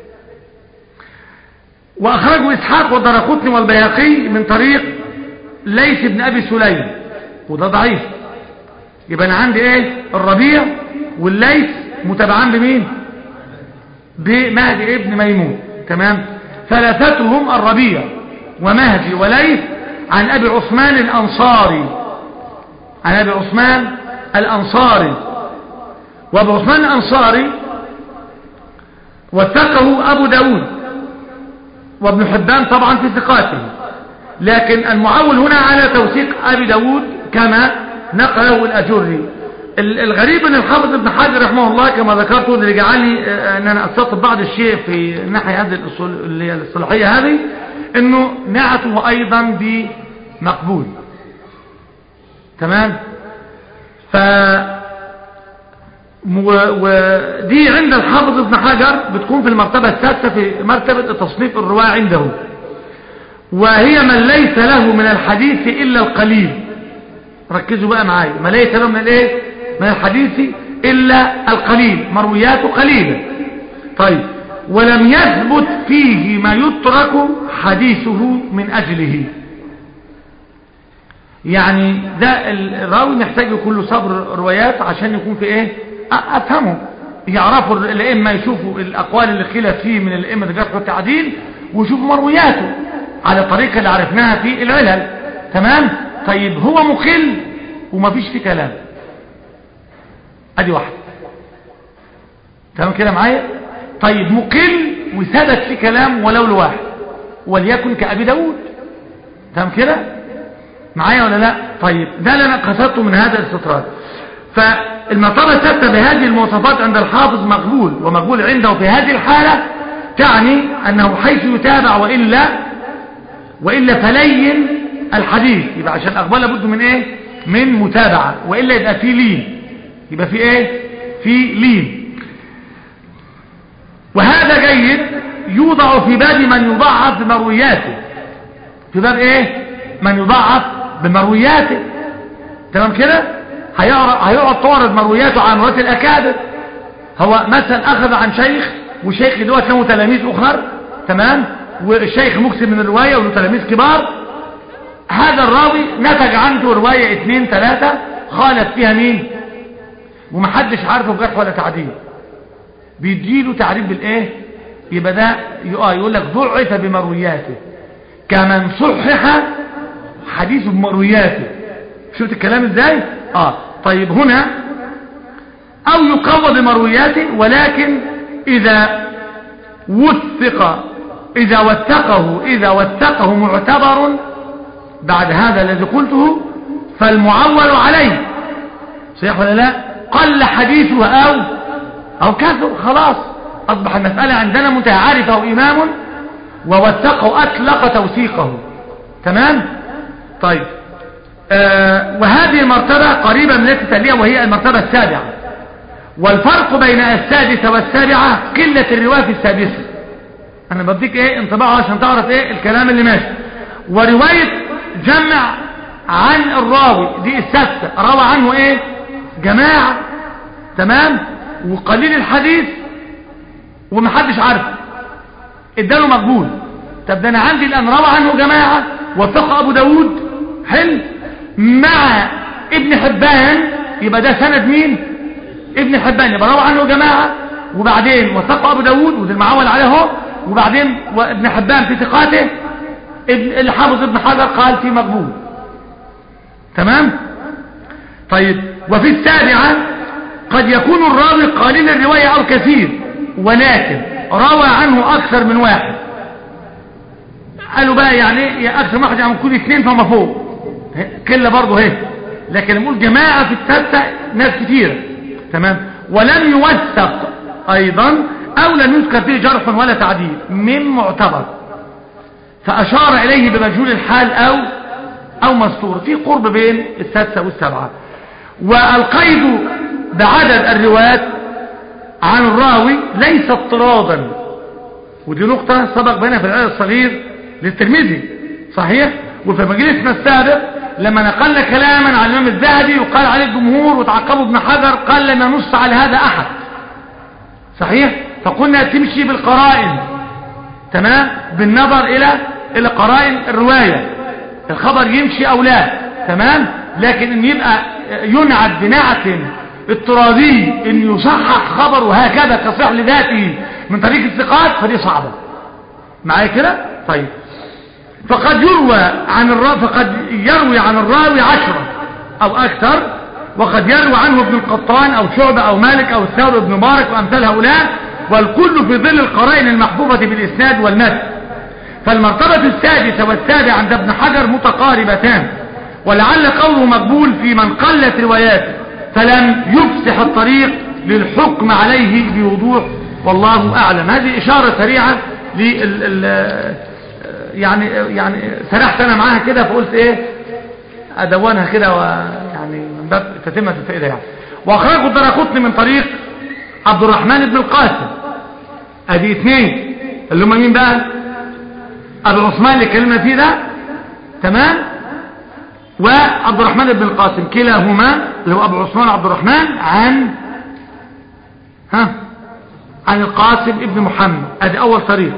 وأخرجوا إسحاق والدرقطني والبياقي من طريق ليث بن أبي سليم وده ضعيف يبقى أنا عندي إيه الربيع والليث متابعان بمين بمهدي ابن ميمون تمام ثلاثتهم الربيع ومهدي وليث عن أبي عثمان الأنصاري عن أبي عثمان الأنصاري وأبو عثمان الأنصاري وثقه أبو داود وابن حبان طبعا في ثقاته لكن المعول هنا على توثيق أبي داود كما نقله الأجري ال- الغريب ان الحافظ ابن حجر رحمه الله كما ذكرت اللي جعلني آه، ان انا استطب بعض الشيء في الناحيه هذه الاصول اللي هي الصلاحيه هذه انه نعته ايضا بمقبول تمام ف و- ودي عند الحافظ ابن حجر بتكون في المرتبة السادسة في مرتبة تصنيف الرواية عنده وهي من ليس له من الحديث إلا القليل ركزوا بقى معايا ما ليس له من الايه من الحديث إلا القليل مروياته قليلة طيب ولم يثبت فيه ما يترك حديثه من أجله يعني ده الراوي محتاج يكون له صبر روايات عشان يكون في ايه أ- افهمه يعرفوا الائمه يشوفوا الاقوال اللي خلف فيه من الائمه الجرح والتعديل ويشوفوا مروياته على الطريقه اللي عرفناها في العلل تمام طيب هو مقل ومفيش فيه كلام ادي واحد تمام كده معايا طيب مقل وثبت فيه كلام ولو لواحد وليكن كأبي داود تمام كده معايا ولا لا طيب ده اللي انا قصدته من هذا الاستطراد فالمطابة الثابتة بهذه المواصفات عند الحافظ مقبول ومقبول عنده في هذه الحالة تعني أنه حيث يتابع وإلا وإلا فلين الحديث يبقى عشان أقبل لابد من إيه من متابعة وإلا يبقى في لين يبقى في إيه في لين وهذا جيد يوضع في باب من يضعف بمروياته في باب ايه من يضعف بمروياته تمام كده هيعرض هيقعد تعرض مروياته عن رواة الاكابر هو مثلا اخذ عن شيخ وشيخ دوت له تلاميذ اخر تمام والشيخ مكسب من الروايه وله تلاميذ كبار هذا الراوي نتج عنده روايه اثنين ثلاثه خالف فيها مين ومحدش عارفه بجرح ولا تعديل بيديله تعريف بالايه يبقى ده اه يقول لك ضعف بمروياته كمن صحح حديث بمروياته شفت الكلام ازاي اه طيب هنا او يقوى بمروياته ولكن اذا وثق اذا وثقه اذا وثقه معتبر بعد هذا الذي قلته فالمعول عليه صحيح ولا لا قل حديثه او او كثر خلاص اصبح المسألة عندنا منتهى عارفه امام ووثقه اطلق توثيقه تمام طيب آه وهذه المرتبة قريبة من التي تليها وهي المرتبة السابعة والفرق بين السادسة والسابعة قلة الرواية في السادسة انا بديك ايه انطباع عشان تعرف ايه الكلام اللي ماشي ورواية جمع عن الراوي دي السادسة روى عنه ايه جماعة تمام وقليل الحديث ومحدش عارفه اداله مقبول طب ده انا عندي الان روى عنه جماعة وثق ابو داود حلو مع ابن حبان يبقى ده سند مين ابن حبان يبقى روى عنه جماعة وبعدين وثق ابو داود وده المعول عليه اهو وبعدين وابن حبان في ثقاته اللي حافظ ابن حجر قال في مقبول تمام طيب وفي السابعة قد يكون الراوي قليل الرواية او كثير ولكن روى عنه اكثر من واحد قالوا بقى يعني ايه اكثر من واحد يعني كل اثنين فما فوق كله برضه اهي لكن نقول جماعة في التالتة ناس كتير تمام ولم يوثق ايضا او لم يذكر فيه جرح ولا تعديل من معتبر فاشار اليه بمجهول الحال او او مستور في قرب بين السادسة والسبعة والقيد بعدد الروايات عن الراوي ليس اضطرادا ودي نقطة سبق بينها في العدد الصغير للترمذي صحيح وفي مجلسنا السابق لما نقلنا كلاما عن الامام الذهبي وقال عليه الجمهور وتعقبه ابن حجر قال لم ينص على هذا احد صحيح فقلنا تمشي بالقرائن تمام بالنظر الى الى قرائن الرواية الخبر يمشي او لا تمام لكن ان يبقى ينعت بنعت اضطرادي ان يصحح خبره هكذا كصح لذاته من طريق الثقات فدي صعبة معايا كده طيب فقد يروى عن الراوي فقد يروي عن الراوي عشرة او اكثر وقد يروي عنه ابن القطان او شعبة او مالك او الثور ابن مبارك وامثال هؤلاء والكل في ظل القرائن المحبوبة بالاسناد والمتن فالمرتبة السادسة والسابعة عند ابن حجر متقاربتان ولعل قوله مقبول في من قلت رواياته فلم يفسح الطريق للحكم عليه بوضوح والله أعلم هذه إشارة سريعة لل ال- يعني يعني سرحت أنا معاها كده فقلت إيه أدونها كده ويعني من باب تتمة الفائدة يعني وأخرجه الدرقطني من طريق عبد الرحمن بن القاسم أدي اثنين اللي هم مين بقى أبو عثمان اللي اتكلمنا فيه ده تمام وعبد الرحمن بن القاسم كلاهما اللي هو أبو عثمان عبد الرحمن عن ها عن القاسم ابن محمد ادي اول طريق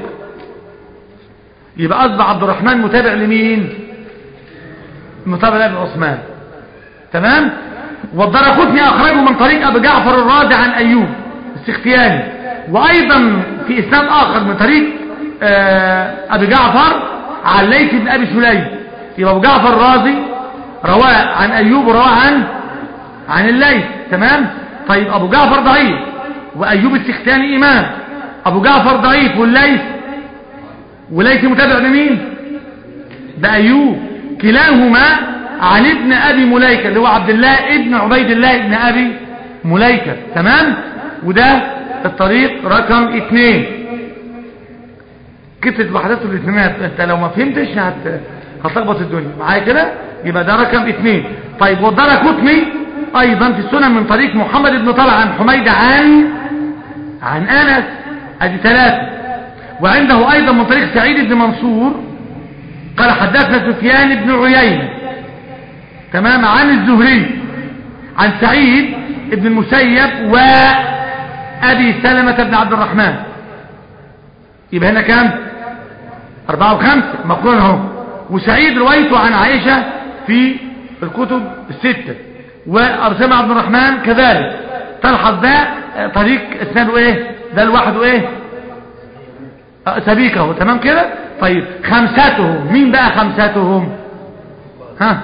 يبقى اصبح عبد الرحمن متابع لمين متابع لابن عثمان تمام والدرقطني اخرجه من طريق ابي جعفر الرازي عن ايوب السختياني وايضا في اسناد اخر من طريق آه، ابي جعفر عن ليث بن ابي سليم يبقى ابو جعفر الرازي رواه عن ايوب ورواه عن عن الليث تمام طيب ابو جعفر ضعيف وايوب السختاني امام ابو جعفر ضعيف والليث وليث متابع لمين بايوب كلاهما عن ابن ابي مليكه اللي هو عبد الله ابن عبيد الله ابن ابي مليكه تمام وده الطريق رقم اثنين كتلت وحدته الاثنينات انت لو ما فهمتش هت... هتلخبط الدنيا معايا كده يبقى ده رقم اثنين طيب والدرى كتني ايضا في السنن من طريق محمد بن طلع عن حميد عن عن انس ادي ثلاثة وعنده ايضا من طريق سعيد بن منصور قال حدثنا سفيان بن عيينة تمام عن الزهري عن سعيد بن المسيب وابي سلمة بن عبد الرحمن يبقى هنا كام أربعة وخمسة مقرون اهو وسعيد روايته عن عائشة في الكتب الستة وأرسم عبد الرحمن كذلك تلحظ ده طريق اسناده ايه ده لوحده ايه آه، سبيكه تمام كده طيب خمساتهم مين بقى خمساتهم ها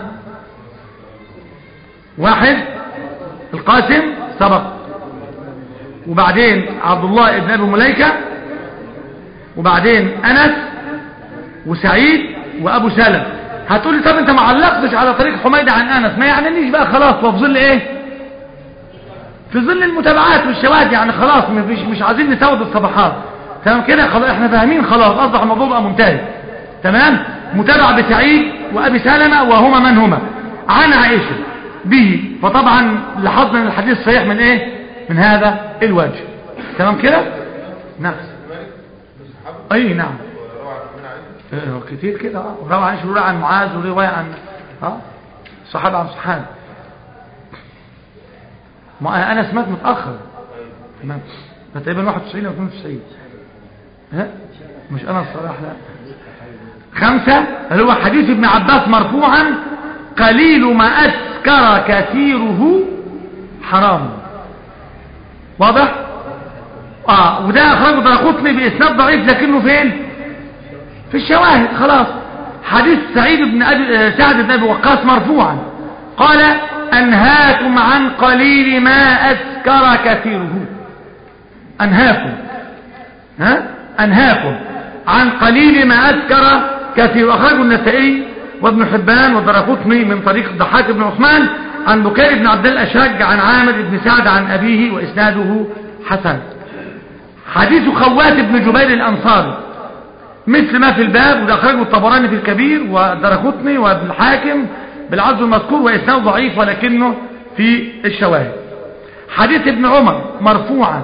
واحد القاسم سبق وبعدين عبد الله ابن ابي مليكه وبعدين انس وسعيد وابو سلم هتقول لي طب انت ما علقتش على طريق حميد عن انس ما يعنيش بقى خلاص وفي ظل ايه في ظل المتابعات والشواهد يعني خلاص مش مش عايزين نسود الصفحات تمام كده خلاص احنا فاهمين خلاص اصبح الموضوع بقى منتهي تمام متابعه بسعيد وابي سلمة وهما من هما عن عائشه به فطبعا لاحظنا ان الحديث صحيح من ايه من هذا الوجه تمام كده نعم مالك الصحابة اي نعم وروى عن من عائشة إيه، كتير كده اه وروى عن شرور عن معاذ ورواية عن اه صحابة عن صحابة ما انا سمعت متأخر تمام ده تقريبا 91 او 92 ها مش انا الصراحة لا خمسة اللي هو حديث ابن عباس مرفوعا قليل ما أسكر كثيره حرام واضح اه وده اخرجه درقطني باسناد ضعيف لكنه فين في الشواهد خلاص حديث سعيد بن أبي آه، سعد بن ابي وقاص مرفوعا قال انهاكم عن قليل ما اسكر كثيره انهاكم ها انهاكم عن قليل ما اسكر كثير اخرجه النسائي وابن حبان والدرقطني من طريق الضحاك بن عثمان عن بكير بن عبد الاشج عن عامر بن سعد عن ابيه واسناده حسن حديث خوات بن جبير الانصاري مثل ما في الباب وده اخرجه الطبراني في الكبير والدرقطني وابن الحاكم بالعرض المذكور واسناده ضعيف ولكنه في الشواهد حديث ابن عمر مرفوعا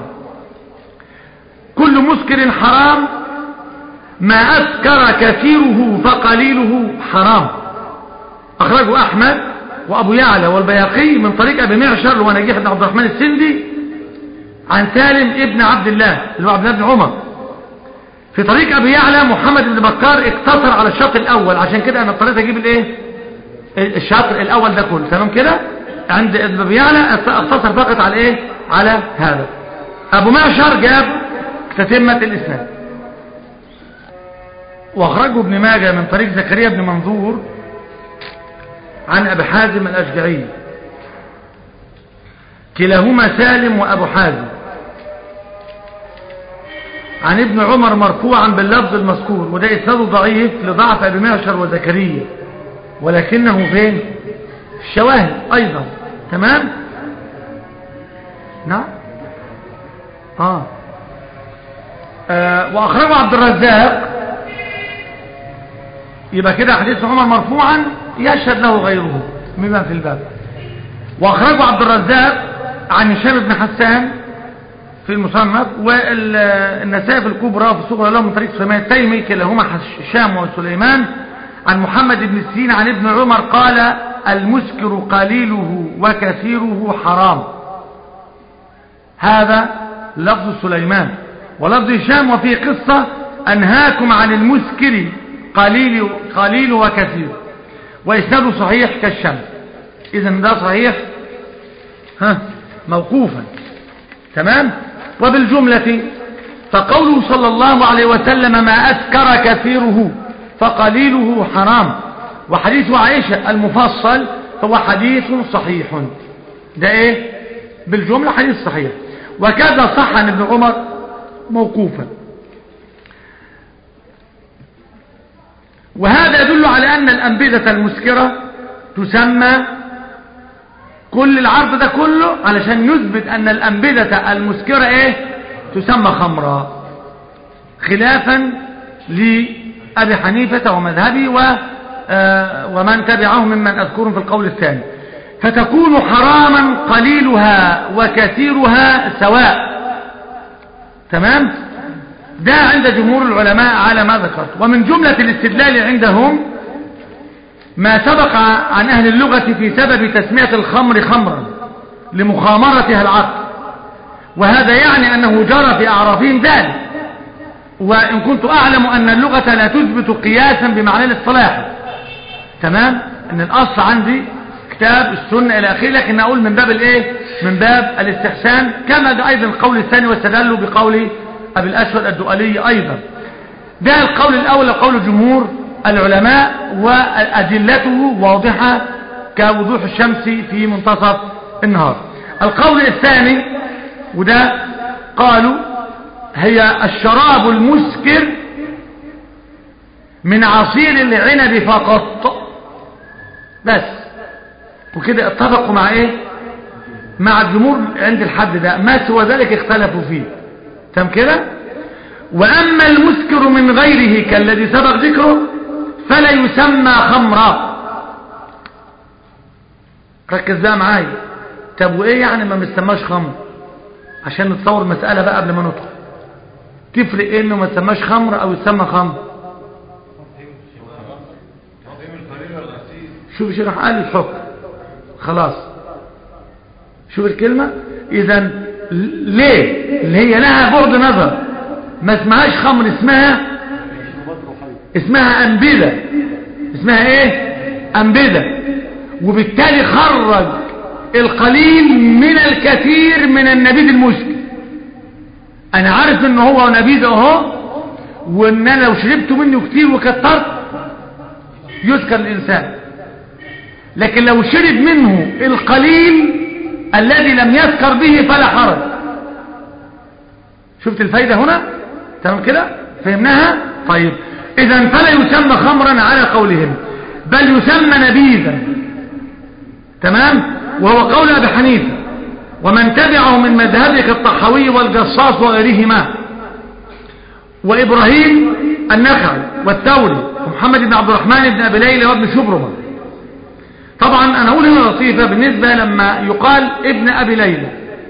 كل مسكر حرام ما أسكر كثيره فقليله حرام أخرجه أحمد وأبو يعلى والبياقي من طريق أبي معشر ونجيح بن عبد الرحمن السندي عن سالم ابن عبد الله اللي هو عبد الله بن عمر في طريق أبي يعلى محمد بن بكار اقتصر على الشط الأول عشان كده أنا اضطريت أجيب الإيه الشاطر الأول ده كله تمام كده عند أبي يعلى اقتصر فقط على إيه على هذا أبو معشر جاب تتمة الإسناد واخرجه ابن ماجه من طريق زكريا بن منظور عن أبي حازم الأشجعي كلاهما سالم وأبو حازم عن ابن عمر مرفوعا باللفظ المذكور وده إسناده ضعيف لضعف أبي معشر وزكريا ولكنه فين الشواهد أيضا تمام نعم آه. آه وأخرجه عبد الرزاق يبقى كده حديث عمر مرفوعا يشهد له غيره مما في الباب وأخرجه عبد الرزاق عن هشام بن حسان في المصنف والنسائي في الكبرى في الصغرى له من طريق سليمان التيمي كلاهما هشام وسليمان عن محمد بن السين عن ابن عمر قال المسكر قليله وكثيره حرام هذا لفظ سليمان ولفظ هشام وفي قصة أنهاكم عن المسكر قليل, قليل وكثير وإسناده صحيح كالشمس إذا ده صحيح ها موقوفا تمام وبالجملة فقوله صلى الله عليه وسلم ما أسكر كثيره فقليله حرام وحديث عائشة المفصل هو حديث صحيح ده ايه بالجملة حديث صحيح وكذا صح عن ابن عمر موقوفا وهذا يدل على أن الأنبذة المسكرة تسمى كل العرض ده كله علشان يثبت أن الأنبذة المسكرة إيه تسمى خمرا خلافا لأبي حنيفة ومذهبي و ومن تبعهم ممن أذكرهم في القول الثاني فتكون حراما قليلها وكثيرها سواء تمام ده عند جمهور العلماء على ما ذكرت ومن جملة الاستدلال عندهم ما سبق عن أهل اللغة في سبب تسمية الخمر خمرا لمخامرتها العقل وهذا يعني أنه جرى في أعرافهم ذلك وإن كنت أعلم أن اللغة لا تثبت قياسا بمعنى الاصطلاح تمام أن الأصل عندي كتاب السنة إلى آخره لكن أقول من باب الإيه من باب الاستحسان كما ده أيضا القول الثاني واستدلوا بقول أبي الأسود الدؤلي أيضا ده القول الأول قول جمهور العلماء وأدلته واضحة كوضوح الشمس في منتصف النهار القول الثاني وده قالوا هي الشراب المسكر من عصير العنب فقط بس وكده اتفقوا مع ايه مع الجمهور عند الحد ده ما سوى ذلك اختلفوا فيه تم كده واما المسكر من غيره كالذي سبق ذكره فلا يسمى خمرا ركز بقى معايا طب وايه يعني ما مسماش خمر عشان نتصور المسألة بقى قبل ما ندخل تفرق ايه انه ما تسماش خمر او يسمى خمر شوف شرح قال الحكم خلاص شوف الكلمة اذا ليه اللي هي لها بعد نظر ما اسمهاش خمر اسمها اسمها انبذة اسمها ايه انبذة وبالتالي خرج القليل من الكثير من النبيذ المسكر انا عارف ان هو نبيذ اهو وان انا لو شربت منه كتير وكترت يسكر الانسان لكن لو شرب منه القليل الذي لم يسكر به فلا حرج شفت الفايدة هنا تمام كده فهمناها طيب اذا فلا يسمى خمرا على قولهم بل يسمى نبيذا تمام وهو قول ابي حنيفه ومن تبعه من مذهبه كالطحاوي والجصاص وغيرهما وابراهيم النخعي والثوري ومحمد بن عبد الرحمن بن ابي ليلى وابن شبرمه طبعا انا اقول هنا لطيفه بالنسبه لما يقال ابن ابي ليلى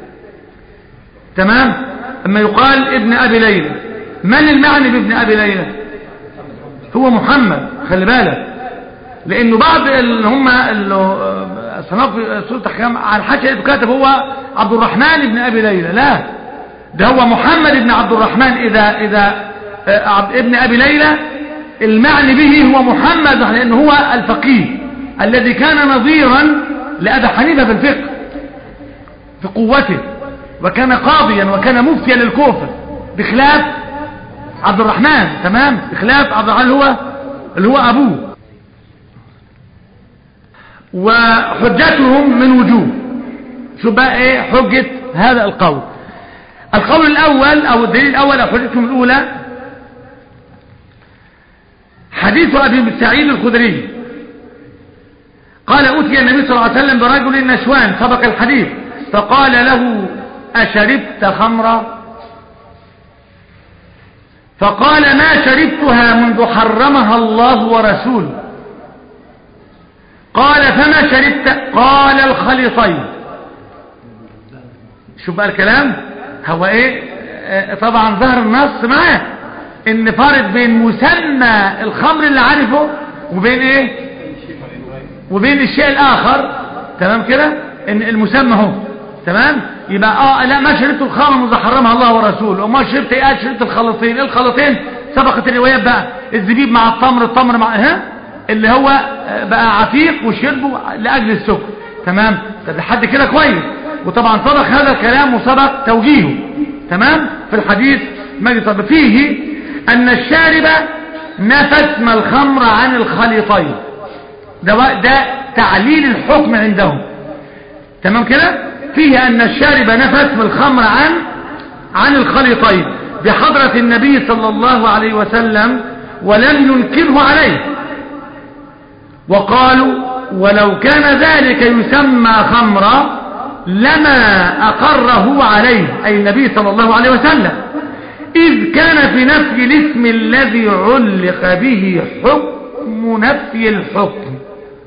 تمام لما يقال ابن ابي ليلى من المعني بابن ابي ليلى هو محمد خلي بالك لانه بعض اللي هم صناف سورة احكام على الحاشية كاتب هو عبد الرحمن بن ابي ليلى لا ده هو محمد بن عبد الرحمن اذا اذا ابن ابي ليلى المعني به هو محمد لانه هو الفقيه الذي كان نظيرا لابي حنيفه في الفقه في قوته وكان قاضيا وكان مفتيا للكوفه بخلاف عبد الرحمن تمام بخلاف عبد الرحمن اللي هو اللي هو ابوه وحجتهم من وجوه شو بقى ايه حجة هذا القول القول الاول او الدليل الاول او حجتهم الاولى حديث ابي سعيد الخدري قال اتي النبي صلى الله عليه وسلم برجل نشوان سبق الحديث فقال له أشربت خمرا فقال ما شربتها منذ حرمها الله ورسوله قال فما شربت قال الخليطين شوف بقى الكلام هو ايه آه، طبعا ظهر النص معاه ان فارق بين مسمى الخمر اللي عارفه وبين ايه وبين الشيء الاخر تمام كده ان المسمى هو تمام يبقى اه لا ما شربت الخمر منذ حرمها الله ورسوله وما شربت ايه قال شربت الخلطين الخلطين سبقت الروايات بقى الزبيب مع التمر التمر مع ها اللي هو آه، بقى عفيق وشربه لاجل السكر تمام طب لحد كده كويس وطبعا سبق هذا الكلام وسبق توجيهه تمام في الحديث ما طب فيه ان الشارب نفى اسم الخمر عن الخليطين ده بقى- ده تعليل الحكم عندهم تمام كده فيه ان الشارب نفى اسم الخمر عن عن الخليطين بحضرة النبي صلى الله عليه وسلم ولم ينكره عليه وقالوا ولو كان ذلك يسمى خمرا لما أقره عليه أي النبي صلى الله عليه وسلم إذ كان في نفي الاسم الذي علق به حكم نفي الحكم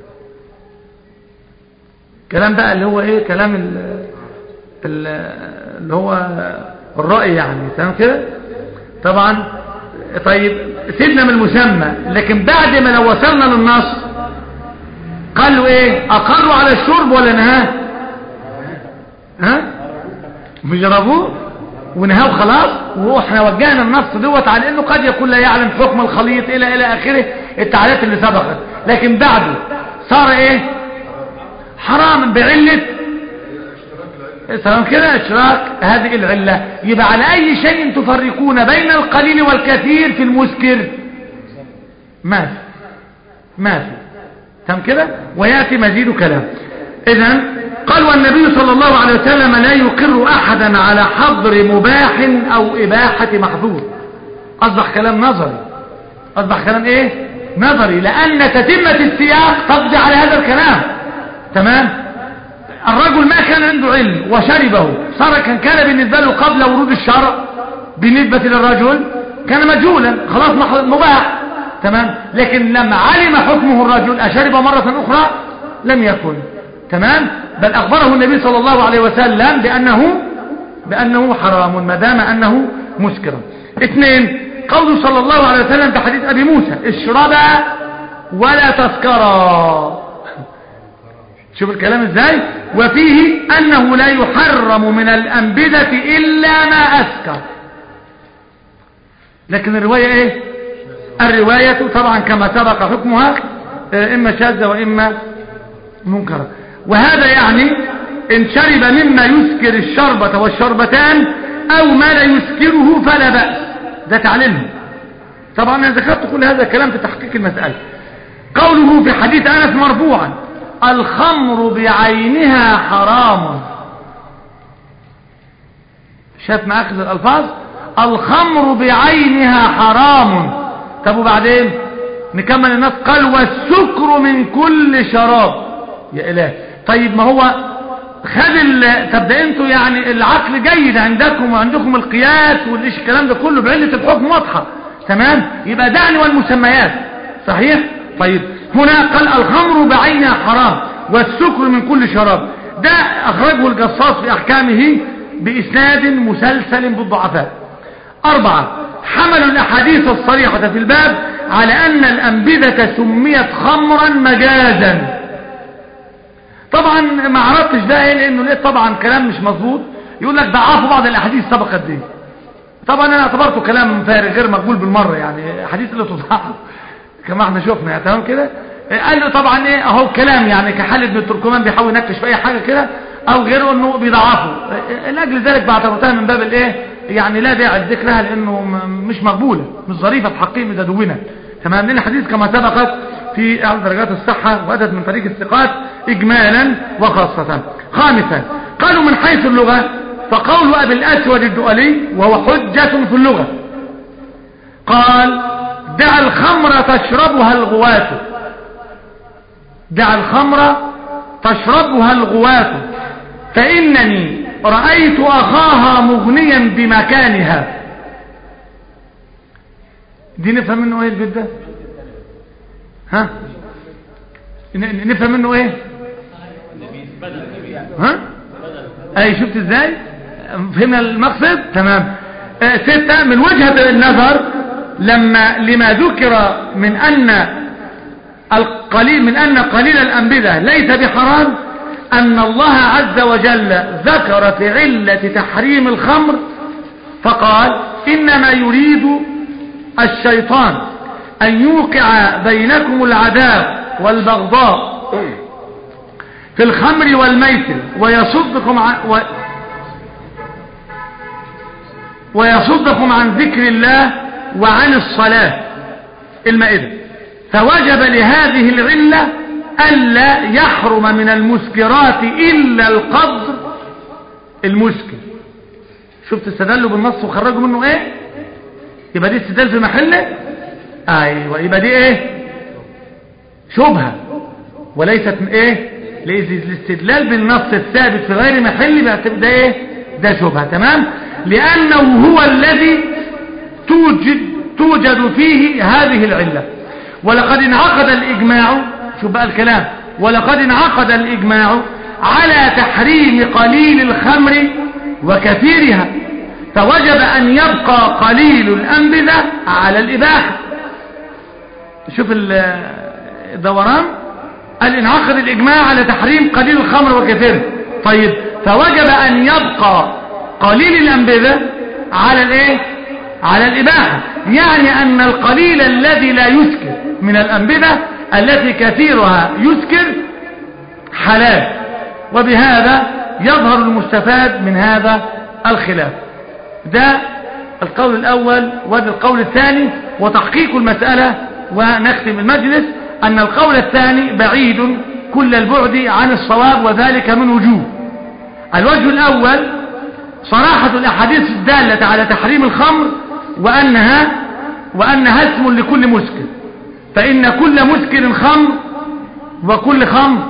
كلام بقى اللي هو ايه كلام ال- ال- اللي هو الرأي يعني تمام كده طبعا طيب سيبنا من المسمى لكن بعد ما لو وصلنا للنص قالوا ايه اقروا على الشرب ولا نهاه ها مش جربوه ونهاه خلاص واحنا وجهنا النص دوت على انه قد يكون لا يعلم حكم الخليط الى الى اخره التعليقات اللي سبقت لكن بعده صار ايه حرام بعله تمام كده اشراك هذه العله يبقى على اي شيء تفرقون بين القليل والكثير في المسكر ما في ما في تمام كده وياتي مزيد كلام اذا قال والنبي صلى الله عليه وسلم لا يقر احدا على حظر مباح او اباحه محظور اصبح كلام نظري اصبح كلام ايه نظري لان تتمه السياق تقضي على هذا الكلام تمام الرجل ما كان عنده علم وشربه صار كان كان بالنسبه له قبل ورود الشرع بالنسبه للرجل كان مجهولا خلاص مح- مباح تمام لكن لما علم حكمه الرجل أشرب مرة أخرى لم يكن تمام بل أخبره النبي صلى الله عليه وسلم بأنه بأنه حرام ما دام أنه مسكرا اثنين قوله صلى الله عليه وسلم في حديث أبي موسى اشربا ولا تسكرا شوف الكلام ازاي وفيه أنه لا يحرم من الأنبذة إلا ما أسكر لكن الرواية ايه الرواية طبعا كما سبق حكمها آه، إما شاذة وإما منكرة وهذا يعني إن شرب مما يسكر الشربة والشربتان أو ما لا يسكره فلا بأس ده تعليلهم طبعا أنا ذكرت كل هذا الكلام في تحقيق المسألة قوله في حديث أنس مرفوعا الخمر بعينها حرام شاف معاك الألفاظ الخمر بعينها حرام طب وبعدين نكمل النص قال والسكر من كل شراب يا إله طيب ما هو خد ال... طب ده انتوا يعني العقل جيد عندكم وعندكم القياس والايش الكلام ده كله بعلة الحكم واضحة تمام يبقى دعني والمسميات صحيح طيب هنا قال الخمر بعينها حرام والسكر من كل شراب ده اخرجه القصاص في احكامه باسناد مسلسل بالضعفاء أربعة حمل الأحاديث الصريحة في الباب على أن الأنبذة سميت خمرا مجازا طبعا ما عرفتش ده ايه لانه لقيت طبعا كلام مش مظبوط يقول لك ضعفوا بعض الاحاديث سبقت دي طبعا انا اعتبرته كلام فارغ غير مقبول بالمره يعني حديث اللي تضعف كما احنا شفنا يعني تمام كده قال له طبعا ايه اهو كلام يعني كحال ابن التركمان بيحاول ينكش في اي حاجه كده او غيره انه بيضعفه لاجل ذلك بعتبرتها من باب الايه يعني لا داعي لذكرها لانه م- مش مقبوله مش ظريفه في حقهم اذا دونت تمام لان الحديث كما سبقت في اعلى درجات الصحه واتت من طريق الثقات اجمالا وخاصه خامسا قالوا من حيث اللغه فقول ابي الاسود الدؤلي وهو حجه في اللغه قال دع الخمر تشربها الغواة دع الخمر تشربها الغواة فإنني رأيت أخاها مغنيا بمكانها دي نفهم منه ايه البيت ده ها ن- نفهم منه ايه ها اي شفت ازاي فهمنا المقصد تمام آه، ستة من وجهة النظر لما لما ذكر من ان القليل من ان قليل الانبذة ليس بحرام ان الله عز وجل ذكر في علة تحريم الخمر فقال انما يريد الشيطان ان يوقع بينكم العداء والبغضاء في الخمر والميسر ويصدكم عن و ويصدكم عن ذكر الله وعن الصلاة المائدة فوجب لهذه العلة ألا يحرم من المسكرات إلا القدر المسكر شفت استدلوا بالنص وخرجوا منه ايه يبقى دي استدلال في محله ايوه يبقى دي ايه شبهة وليست من ايه لأن الاستدلال بالنص الثابت في غير محل بيعتبر ده ايه ده شبهة تمام لأنه هو الذي توجد توجد فيه هذه العلة ولقد انعقد الإجماع شوف بقى الكلام ولقد انعقد الإجماع على تحريم قليل الخمر وكثيرها فوجب أن يبقى قليل الأنبذة على الإباحة شوف ال- الدوران قال انعقد الإجماع على تحريم قليل الخمر وكثيره طيب فوجب أن يبقى قليل الأنبذة على الإيه على الإباحة يعني أن القليل الذي لا يسكر من الأنبذة التي كثيرها يسكر حلال وبهذا يظهر المستفاد من هذا الخلاف ده القول الأول وده القول الثاني وتحقيق المسألة ونختم المجلس أن القول الثاني بعيد كل البعد عن الصواب وذلك من وجوه الوجه الأول صراحة الأحاديث الدالة على تحريم الخمر وأنها وأنها اسم لكل مسكر فإن كل مسكر خمر وكل خمر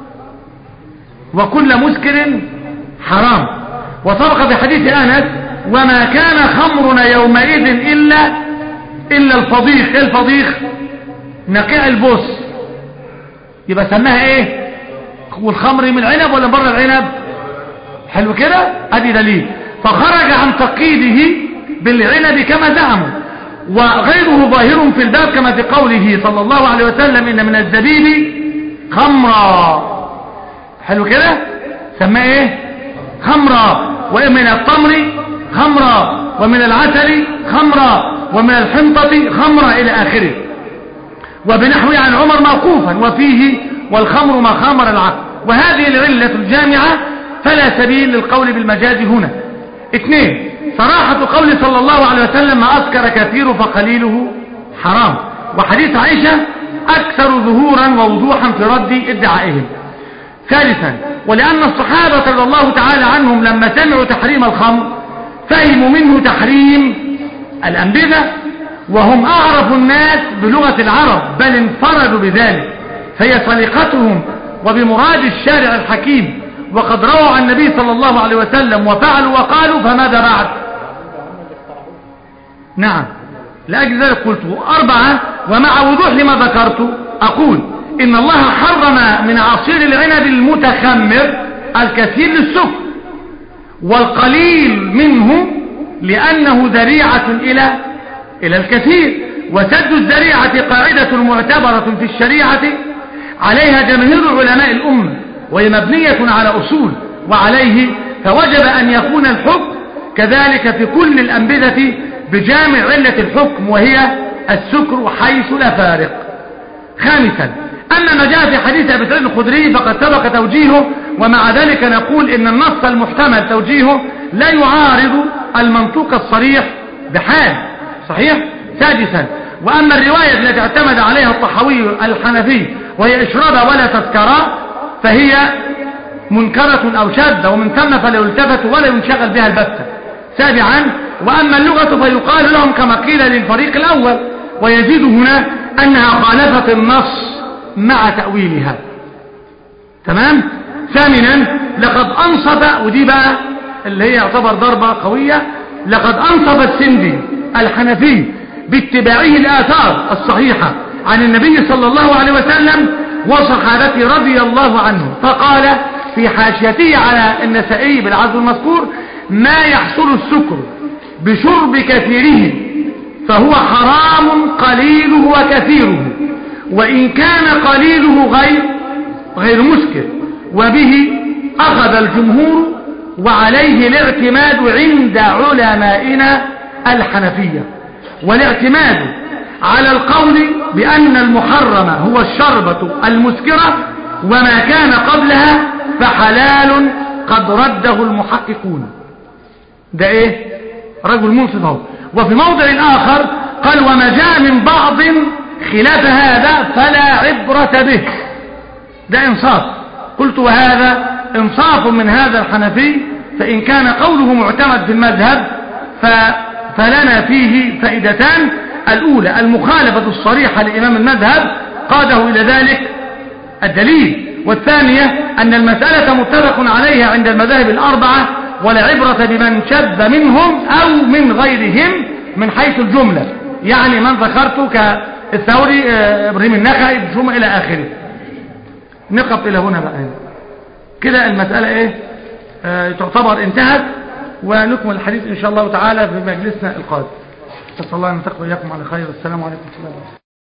وكل مسكر حرام وسبق في حديث أنس وما كان خمرنا يومئذ إلا إلا الفضيخ إيه الفضيخ نقيع البص يبقى سماها ايه والخمر من العنب ولا بره العنب حلو كده ادي دليل فخرج عن تقييده بالعنب كما زعموا وغيره ظاهر في الباب كما في قوله صلى الله عليه وسلم ان من الزبيب خمرا حلو كده سماه ايه خمرا ومن التمر خمرا ومن العسل خمرا ومن الحنطة خمرا الى اخره وبنحوه عن عمر موقوفا وفيه والخمر ما خامر العقل وهذه العلة الجامعة فلا سبيل للقول بالمجاز هنا اثنين صراحة قول صلى الله عليه وسلم ما أذكر كثير فقليله حرام وحديث عائشة أكثر ظهورا ووضوحا في رد ادعائهم ثالثا ولأن الصحابة رضي الله تعالى عنهم لما سمعوا تحريم الخمر فهموا منه تحريم الأنبذة وهم أعرف الناس بلغة العرب بل انفردوا بذلك فهي سليقتهم وبمراد الشارع الحكيم وقد رووا عن النبي صلى الله عليه وسلم وفعلوا وقالوا فماذا بعد نعم لأجل ذلك قلت أربعة ومع وضوح لما ذكرت أقول إن الله حرم من عصير العنب المتخمر الكثير للسكر والقليل منه لأنه ذريعة إلى إلى الكثير وسد الذريعة قاعدة معتبرة في الشريعة عليها جماهير علماء الأمة وهي مبنية على أصول وعليه فوجب أن يكون الحكم كذلك في كل الأنبذة بجامع علة الحكم وهي السكر حيث لا فارق خامسا أما ما جاء في حديث أبي سعيد الخدري فقد سبق توجيهه ومع ذلك نقول إن النص المحتمل توجيهه لا يعارض المنطوق الصريح بحال صحيح سادسا وأما الرواية التي اعتمد عليها الطحاوي الحنفي وهي إشراب ولا تذكرا فهي منكرة أو شاذة ومن ثم فلا يلتفت ولا ينشغل بها البتة سابعا وأما اللغة فيقال لهم كما قيل للفريق الأول ويزيد هنا أنها خالفت النص مع تأويلها تمام ثامنا لقد أنصف ودي بقى اللي هي يعتبر ضربة قوية لقد أنصف السندي الحنفي باتباعه الآثار الصحيحة عن النبي صلى الله عليه وسلم وصحابته رضي الله عنهم فقال في حاشيته على النسائي بالعزو المذكور ما يحصل السكر بشرب كثيره فهو حرام قليله وكثيره وإن كان قليله غير غير مسكر وبه أخذ الجمهور وعليه الاعتماد عند علمائنا الحنفية والاعتماد على القول بأن المحرم هو الشربة المسكرة وما كان قبلها فحلال قد رده المحققون ده ايه رجل منصف اهو وفي موضع آخر قال وما جاء من بعض خلاف هذا فلا عبرة به ده انصاف قلت وهذا انصاف من هذا الحنفي فإن كان قوله معتمد في المذهب ف... فلنا فيه فائدتان الأولى المخالفة الصريحة لإمام المذهب قاده إلى ذلك الدليل والثانية أن المسألة متفق عليها عند المذاهب الأربعة ولا عبرة بمن شذ منهم أو من غيرهم من حيث الجملة يعني من ذكرت كالثوري إبراهيم النخعي بشوم إلى آخره نقف إلى هنا بقى كده المسألة إيه آه تعتبر انتهت ونكمل الحديث إن شاء الله تعالى في مجلسنا القادم أسأل الله أن تقوى إياكم على خير والسلام عليكم ورحمة الله